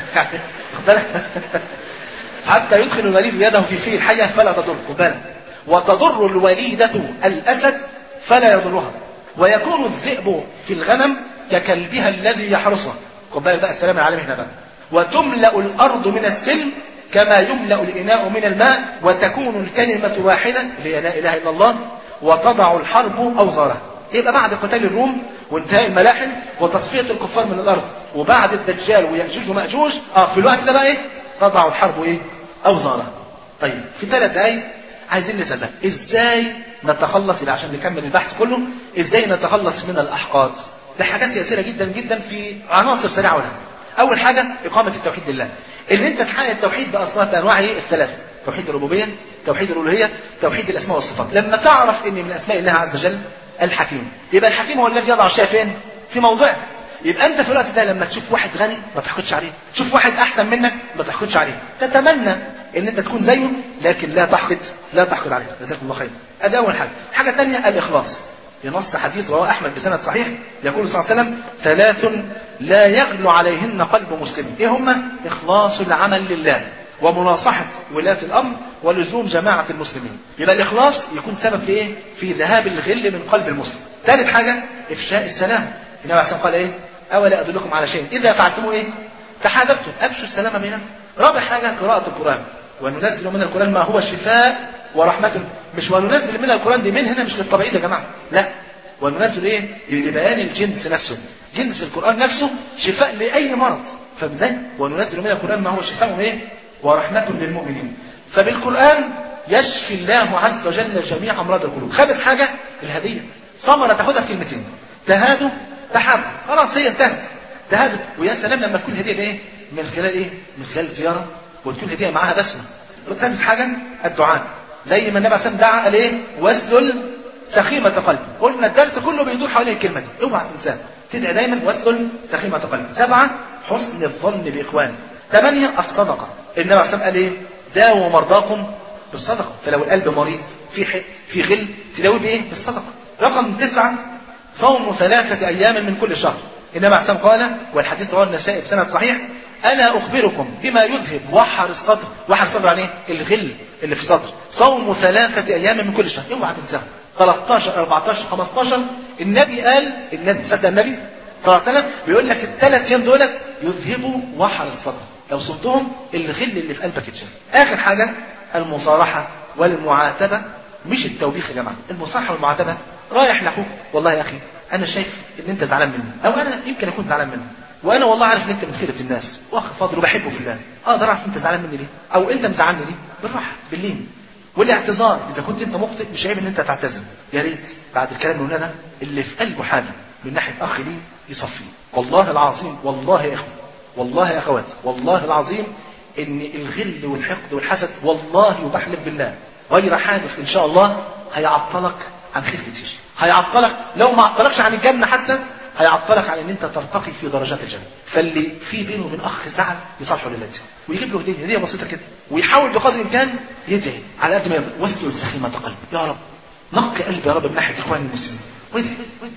Speaker 1: حتى يدخل الوليد يده في فيه الحيه فلا تضر بالك وتضر الوليدة الأسد فلا يضرها ويكون الذئب في الغنم ككلبها الذي يحرسها خد بالك بقى السلام العالمي هنا بقى وتملأ الأرض من السلم كما يملأ الإناء من الماء وتكون الكلمة واحدة اللي هي لا إله إلا الله وتضع الحرب أوزارها يبقى بعد قتال الروم وانتهاء الملاحم وتصفية الكفار من الأرض وبعد الدجال ويأجوج ومأجوج اه في الوقت ده بقى ايه تضع الحرب ايه أوزارها طيب في ثلاث دقايق عايزين نسأل بقى ازاي نتخلص يبقى عشان نكمل البحث كله ازاي نتخلص من الأحقاد ده حاجات يسيرة جدا جدا في عناصر سريعة ولا أول حاجة إقامة التوحيد لله ان انت تحقق التوحيد باصناف بانواعه الثلاثه توحيد الربوبيه توحيد الالوهيه توحيد الاسماء والصفات لما تعرف ان من اسماء الله عز وجل الحكيم يبقى الحكيم هو الذي يضع الشيء فين في موضعه يبقى انت في الوقت ده لما تشوف واحد غني ما تحقدش عليه تشوف واحد احسن منك ما تحقدش عليه تتمنى ان انت تكون زيه لكن لا تحقد لا تحقد عليه جزاكم الله خير ادي اول حاجه الحاجه الثانيه الاخلاص في نص حديث رواه احمد بسند صحيح يقول صلى الله عليه وسلم ثلاث لا يغلو عليهن قلب مسلم ايه هما اخلاص العمل لله ومناصحة ولاة الأمر ولزوم جماعة المسلمين يبقى الإخلاص يكون سبب في إيه؟ في ذهاب الغل من قلب المسلم ثالث حاجة إفشاء السلام النبي عليه الصلاة قال إيه؟ أولا أدلكم على شيء إذا فعلتموه إيه؟ تحاببتم أبشوا السلام بينكم رابع حاجة قراءة القرآن وننزل من القرآن ما هو شفاء ورحمة مش وننزل من القرآن دي من هنا مش للطبيعي يا جماعة لا وننزل ايه لبيان الجنس نفسه جنس القرآن نفسه شفاء لأي مرض فاهم ازاي وننزل من القرآن ما هو شفاء ايه ورحمة للمؤمنين فبالقرآن يشفي الله عز وجل جميع أمراض القلوب خامس حاجة الهدية ثمرة تاخدها في كلمتين تهادوا تحابوا خلاص هي انتهت تهادوا ويا سلام لما تكون هدية ايه من خلال ايه من خلال زيارة وتكون هدية معاها بسمة سادس حاجة الدعاء زي ما النبي عليه دعا قال ايه واسلل سخيمة قلب قلنا الدرس كله بيدور حوالين الكلمة دي اوعى تنساها تدعي دايما واسلل سخيمة قلب سبعة حسن الظن بإخوان ثمانية الصدقة النبي عليه قال ايه داووا مرضاكم بالصدقة فلو القلب مريض في حق في غل تداوي بايه بالصدقة رقم تسعة صوم ثلاثة أيام من كل شهر النبي عليه قال والحديث رواه النسائي بسند صحيح ألا أخبركم بما يذهب وحر الصدر وحر الصدر يعني إيه؟ الغل اللي في الصدر صوم ثلاثة أيام من كل شهر اوعى تنساها 13 14 15 النبي قال النبي صدق النبي صلى الله عليه وسلم بيقول لك الثلاث ايام دولت يذهبوا وحر الصدر لو صمتهم الغل اللي في قلبك يتشال اخر حاجه المصارحه والمعاتبه مش التوبيخ يا جماعه المصارحه والمعاتبه رايح لاخوك والله يا اخي انا شايف ان انت زعلان مني او انا يمكن اكون زعلان منك وانا والله عارف ان انت من خيره الناس واخ فاضل وبحبه في الله اقدر اعرف انت زعلان مني ليه او انت مزعلني ليه بالراحه باللين والاعتذار اذا كنت انت مخطئ مش عيب ان انت تعتذر يا ريت بعد الكلام اللي قلناه ده اللي في قلبه حاجه من ناحيه اخ ليه يصفيه والله العظيم والله يا اخوه والله يا اخوات والله العظيم ان الغل والحقد والحسد والله وبحلف بالله غير حادث ان شاء الله هيعطلك عن خير كتير هيعطلك لو ما عطلكش عن الجنه حتى هيعطلك عن ان انت ترتقي في درجات الجنه فاللي في بينه وبين اخ زعل يصالحه لله ويجيب له هديه هديه بسيطه كده ويحاول بقدر الامكان يدعي على قد ما يقدر واسلل سخيمه قلبه يا رب نقي قلبي يا رب من ناحيه اخواني المسلمين وادعي